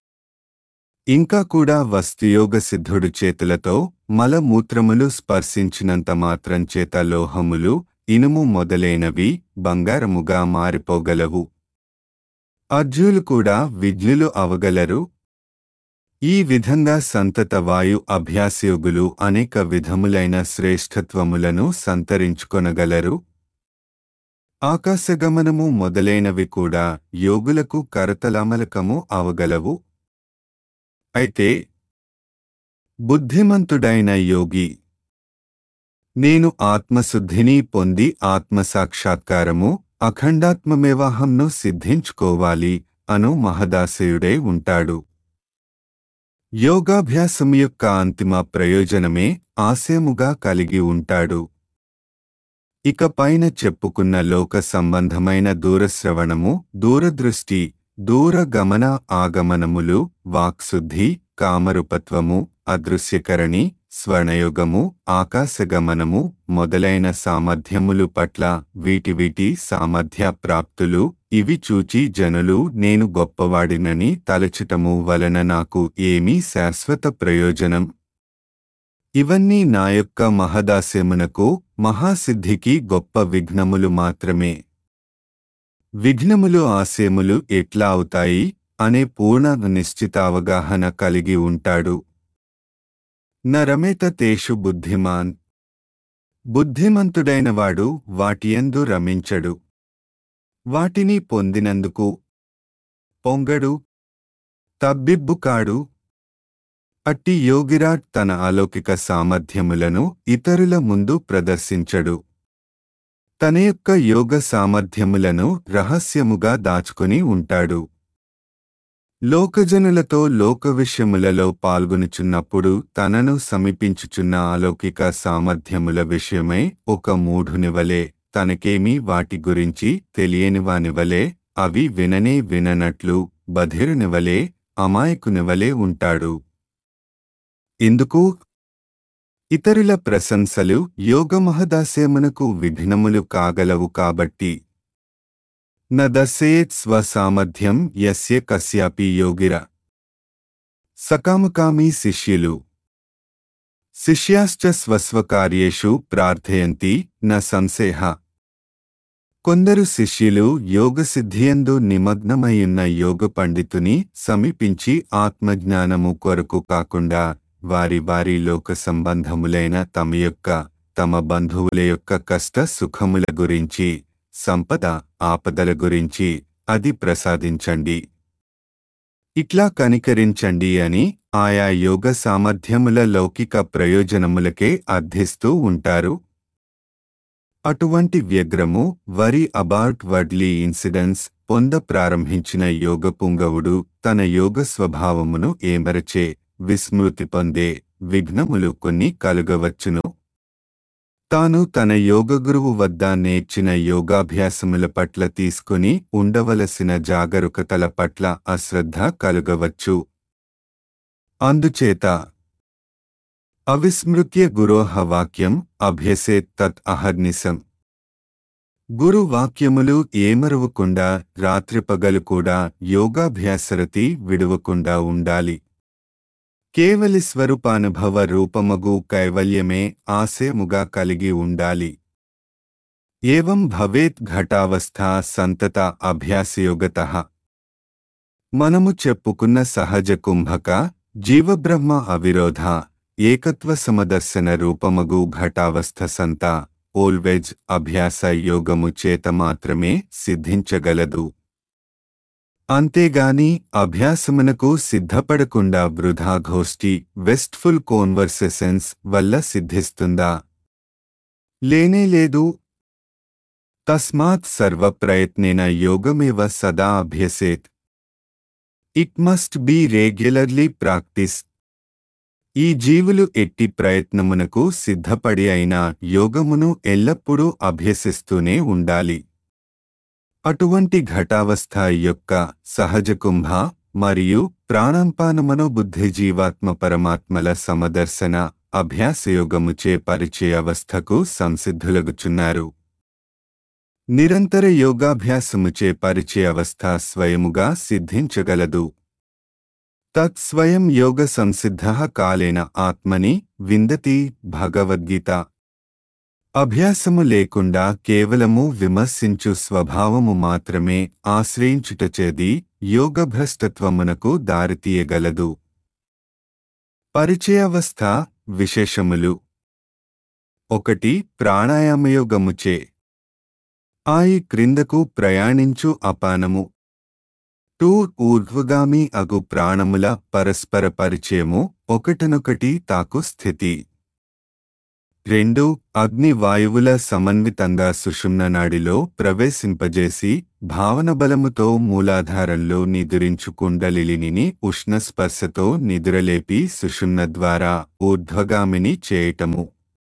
ఇంకా కూడా వస్తుయోగ సిద్ధుడు చేతులతో మలమూత్రములు స్పర్శించినంత మాత్రం చేత లోహములు ఇనుము మొదలైనవి బంగారముగా మారిపోగలవు అర్జులు కూడా విజ్ఞులు అవగలరు ఈ విధంగా సంతత వాయు అభ్యాసయోగులు అనేక విధములైన శ్రేష్ఠత్వములను సంతరించుకొనగలరు ఆకాశగమనము మొదలైనవి కూడా యోగులకు కరతలమలకము అవగలవు అయితే బుద్ధిమంతుడైన యోగి నేను ఆత్మశుద్ధిని పొంది ఆత్మసాక్షాత్కారము అఖండాత్మమేవాహంను సిద్ధించుకోవాలి అను మహదాశయుడై ఉంటాడు యోగాభ్యాసం యొక్క అంతిమ ప్రయోజనమే ఆశయముగా కలిగి ఉంటాడు ఇక పైన చెప్పుకున్న లోక సంబంధమైన దూరశ్రవణము దూరదృష్టి దూరగమన ఆగమనములు వాక్శుద్ధి కామరూపత్వము అదృశ్యకరణి స్వర్ణయుగము ఆకాశగమనము మొదలైన సామర్థ్యములు పట్ల వీటి వీటి సామర్థ్య ప్రాప్తులు ఇవి చూచి జనులు నేను గొప్పవాడినని తలచటము వలన నాకు ఏమీ శాశ్వత ప్రయోజనం ఇవన్నీ నా యొక్క మహదాస్యమునకు మహాసిద్ధికి గొప్ప విఘ్నములు మాత్రమే విఘ్నములు ఆశయములు ఎట్లా అవుతాయి అనే పూర్ణ నిశ్చిత అవగాహన కలిగి ఉంటాడు నరమేత తేషు బుద్ధిమాన్ బుద్ధిమంతుడైనవాడు వాటియందు రమించడు వాటిని పొందినందుకు పొంగడు తబ్బిబ్బు కాడు అట్టి యోగిరాట్ తన అలౌకిక సామర్థ్యములను ఇతరుల ముందు ప్రదర్శించడు తన యొక్క యోగ సామర్థ్యములను రహస్యముగా దాచుకుని ఉంటాడు లోకజనులతో లోక విషయములలో పాల్గొనుచున్నప్పుడు తనను సమీపించుచున్న అలౌకిక సామర్థ్యముల విషయమై ఒక మూఢునివలే తనకేమీ వాటి గురించి తెలియనివానివలే అవి విననే విననట్లు బధిరునివలే అమాయకునివలే ఉంటాడు ఎందుకు ఇతరుల ప్రశంసలు యోగమహదాస్యమునకు విఘ్నములు కాగలవు కాబట్టి నదసేత్ స్వసామర్థ్యం యస్య కస్యాపి యోగిర సకామకామీ శిష్యులు శిష్యాశ్చ స్వస్వకార్యేషు ప్రార్థయంతి న సంశయ కొందరు శిష్యులు యోగసిద్ధియందు నిమగ్నమయ్యున్న యోగ పండితుని సమీపించి ఆత్మజ్ఞానము కొరకు కాకుండా వారి వారి లోక సంబంధములైన తమ యొక్క తమ బంధువుల యొక్క కష్ట సుఖముల గురించి సంపద ఆపదల గురించి అది ప్రసాదించండి ఇట్లా కనికరించండి అని ఆయా యోగ సామర్థ్యముల లౌకిక ప్రయోజనములకే అర్థిస్తూ ఉంటారు అటువంటి వ్యగ్రము వరి అబౌట్ వర్డ్లీ ఇన్సిడెన్స్ పొంద ప్రారంభించిన యోగ పుంగవుడు తన యోగ స్వభావమును ఏమరచే విస్మృతి పొందే విఘ్నములు కొన్ని కలుగవచ్చును తాను తన యోగ గురువు వద్ద నేర్చిన యోగాభ్యాసముల పట్ల తీసుకుని ఉండవలసిన జాగరూకతల పట్ల అశ్రద్ధ కలుగవచ్చు అందుచేత అవిస్మృత్య గురోహ వాక్యం అభ్యసేత్ తత్ అహర్నిశం గురు వాక్యములు ఏమరువకుండా రాత్రిపగలు కూడా యోగాభ్యాసరతి విడువకుండా ఉండాలి కేవలి స్వరూపానుభవ రూపమగు కైవల్యమే ఆశయముగా కలిగి ఉండాలి ఏవం భవేత్ ఘటావస్థ సంతత అభ్యాసయోగత మనము చెప్పుకున్న సహజ కుంభక జీవబ్రహ్మ అవిరోధ ఏకత్వ సమదర్శన రూపమగు ఘటావస్థ సంత ఓల్వేజ్ అభ్యాస యోగము చేత మాత్రమే సిద్ధించగలదు అంతేగాని అభ్యాసమునకు సిద్ధపడకుండా వృధా ఘోష్టి వెస్ట్ఫుల్ కోన్వర్సెసెన్స్ వల్ల సిద్ధిస్తుందా లేనేలేదు తస్మాత్ సర్వప్రయత్నేన యోగమేవ సదా అభ్యసేత్ it must be regularly practice ఈ జీవులు ఎట్టి ప్రయత్నమునకు సిద్ధపడి అయిన యోగమును ఎల్లప్పుడూ అభ్యసిస్తూనే ఉండాలి అటువంటి ఘటావస్థ యొక్క సహజ కుంభ మరియు ప్రాణంపానమనో బుద్ధి జీవాత్మ పరమాత్మల సమదర్శన అభ్యాసయోగముచే పరిచయావస్థకు సంసిద్ధులగుచున్నారు నిరంతర యోగాభ్యాసముచే పరిచయావస్థ స్వయముగా సిద్ధించగలదు తత్ స్వయం యోగ సంసిద్ధ కాలేన ఆత్మని విందతి భగవద్గీత అభ్యాసము లేకుండా కేవలము విమర్శించు స్వభావము మాత్రమే ఆశ్రయించుటచేది యోగభ్రష్టత్వమునకు దారితీయగలదు పరిచయావస్థ విశేషములు ఒకటి ప్రాణాయామయోగముచే ఆయి క్రిందకు ప్రయాణించు అపానము టూ ఊర్ధ్వగామి అగు ప్రాణముల పరస్పర పరిచయము ఒకటనొకటి తాకు స్థితి రెండు అగ్ని వాయువుల సమన్వితంగా సుషుమ్న నాడిలో ప్రవేశింపజేసి భావన బలముతో మూలాధారంలో నిదురించు కుండలిలిని ఉష్ణస్పర్శతో నిదురలేపి సుషుమ్న ద్వారా ఊర్ధ్వగామిని చేయటము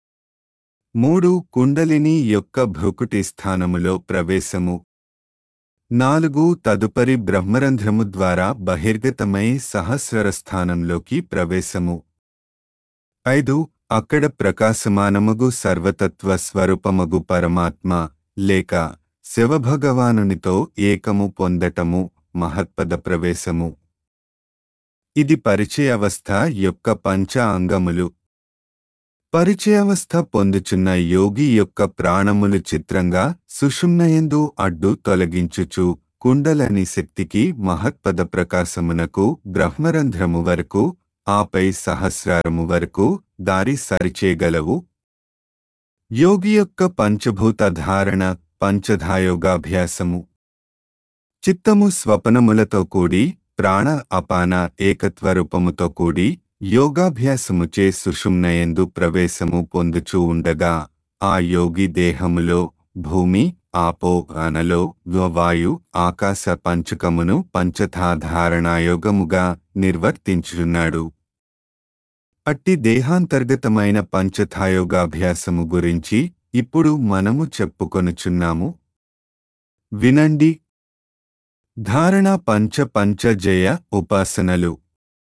మూడు కుండలిని యొక్క భృకుటి స్థానములో ప్రవేశము నాలుగు తదుపరి బ్రహ్మరంధ్రము ద్వారా బహిర్గతమై సహస్రర స్థానంలోకి ప్రవేశము ఐదు అక్కడ ప్రకాశమానమగు సర్వతత్వ స్వరూపమగు పరమాత్మ లేక శివభగవానునితో ఏకము పొందటము మహత్పద ప్రవేశము ఇది పరిచయావస్థ యొక్క పంచ అంగములు పరిచయావస్థ పొందుచున్న యోగి యొక్క ప్రాణములు చిత్రంగా సుషుమ్నయందు అడ్డు తొలగించుచు కుండలని శక్తికి మహత్పద ప్రకాశమునకు బ్రహ్మరంధ్రము వరకు ఆపై సహస్రారము వరకు దారి సరిచేయగలవు యోగి యొక్క పంచభూత ధారణ పంచధాయోగాభ్యాసము చిత్తము స్వపనములతో కూడి ప్రాణ అపాన ఏకత్వ రూపముతో కూడి యోగాభ్యాసముచే సుషుమ్నయందు ప్రవేశము పొందుచూ ఉండగా ఆ యోగి దేహములో భూమి ఆపో అనలో వాయు ఆకాశ పంచకమును పంచధాధారణాయోగముగా నిర్వర్తించుచున్నాడు అట్టి దేహాంతర్గతమైన పంచథాయోగాభ్యాసము గురించి ఇప్పుడు మనము చెప్పుకొనుచున్నాము వినండి ధారణ పంచ పంచ జయ ఉపాసనలు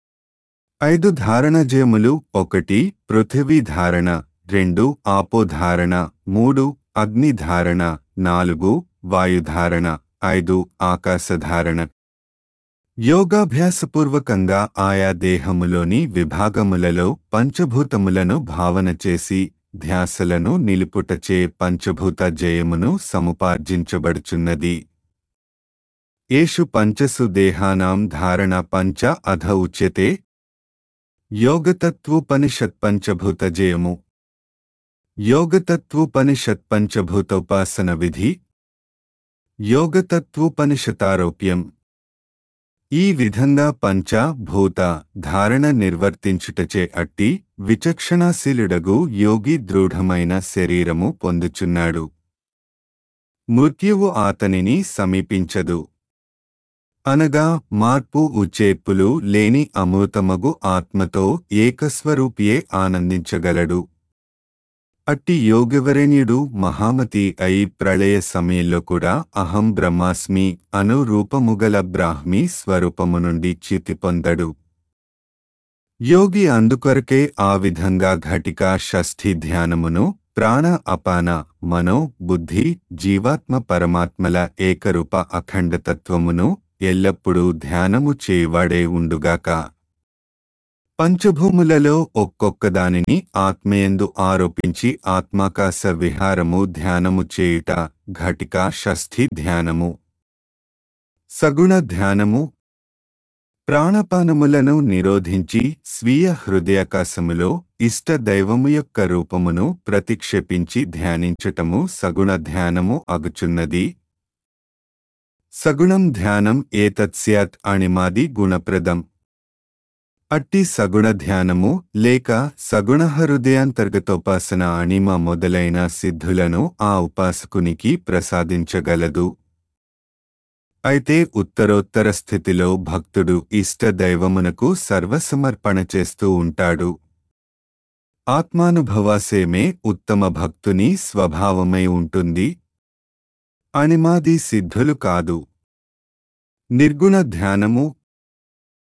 ఐదు ధారణ జయములు ఒకటి పృథివీ ధారణ రెండు ఆపో ధారణ మూడు అగ్ని ధారణ నాలుగు వాయుధారణ ఐదు ఆకాశధారణ యోగాభ్యాసపూర్వకంగా ఆయా దేహములోని విభాగములలో పంచభూతములను భావన చేసి ధ్యాసలను నిలుపుటచే పంచభూత జయమును సముపార్జించబడుచున్నది ఏషు పంచసు దేహానాం ధారణ పంచ అధ ఉచ్యతే యోగతత్వోపనిషత్ పంచభూత జయము యోగతత్వోపనిషత్ పంచభూతోపాసన విధి యోగతత్వోపనిషతారోప్యం ఈ విధంగా పంచ భూత ధారణ నిర్వర్తించుటచే అట్టి విచక్షణాశీలుడగు యోగి దృఢమైన శరీరము పొందుచున్నాడు మృత్యువు ఆతనిని సమీపించదు అనగా మార్పు ఉచేర్పులు లేని అమృతమగు ఆత్మతో ఏకస్వరూపియే ఆనందించగలడు అట్టి యోగవరేణ్యుడు మహామతి అయి ప్రళయ సమయంలో కూడా అహం బ్రహ్మాస్మి అను రూపముగల బ్రాహ్మీ స్వరూపము నుండి చ్యుతి పొందడు యోగి అందుకొరకే ఆ విధంగా ఘటికా షష్ఠి ధ్యానమును ప్రాణ అపాన మనో బుద్ధి జీవాత్మ పరమాత్మల ఏకరూప అఖండతత్వమును ఎల్లప్పుడూ ధ్యానము చేయవాడే ఉండుగాక పంచభూములలో ఒక్కొక్కదానిని ఆత్మయందు ఆరోపించి ఆత్మాకాశ విహారము ధ్యానము చేయుట ఘటికా షష్ఠి ధ్యానము సగుణ ధ్యానము ప్రాణపానములను నిరోధించి స్వీయ హృదయాకాశములో ఇష్ట దైవము యొక్క రూపమును ప్రతిక్షేపించి ధ్యానించటము సగుణ ధ్యానము అగుచున్నది సగుణం ధ్యానం ఏతత్స్యాత్ అణిమాది గుణప్రదం అట్టి సగుణ ధ్యానము లేక సగుణ హృదయాంతర్గతోపాసన అణిమ మొదలైన సిద్ధులను ఆ ఉపాసకునికి ప్రసాదించగలదు అయితే ఉత్తరోత్తర స్థితిలో భక్తుడు ఇష్ట దైవమునకు సర్వసమర్పణ చేస్తూ ఉంటాడు ఆత్మానుభవాసేమే ఉత్తమ భక్తుని స్వభావమై ఉంటుంది అణిమాది సిద్ధులు కాదు నిర్గుణ ధ్యానము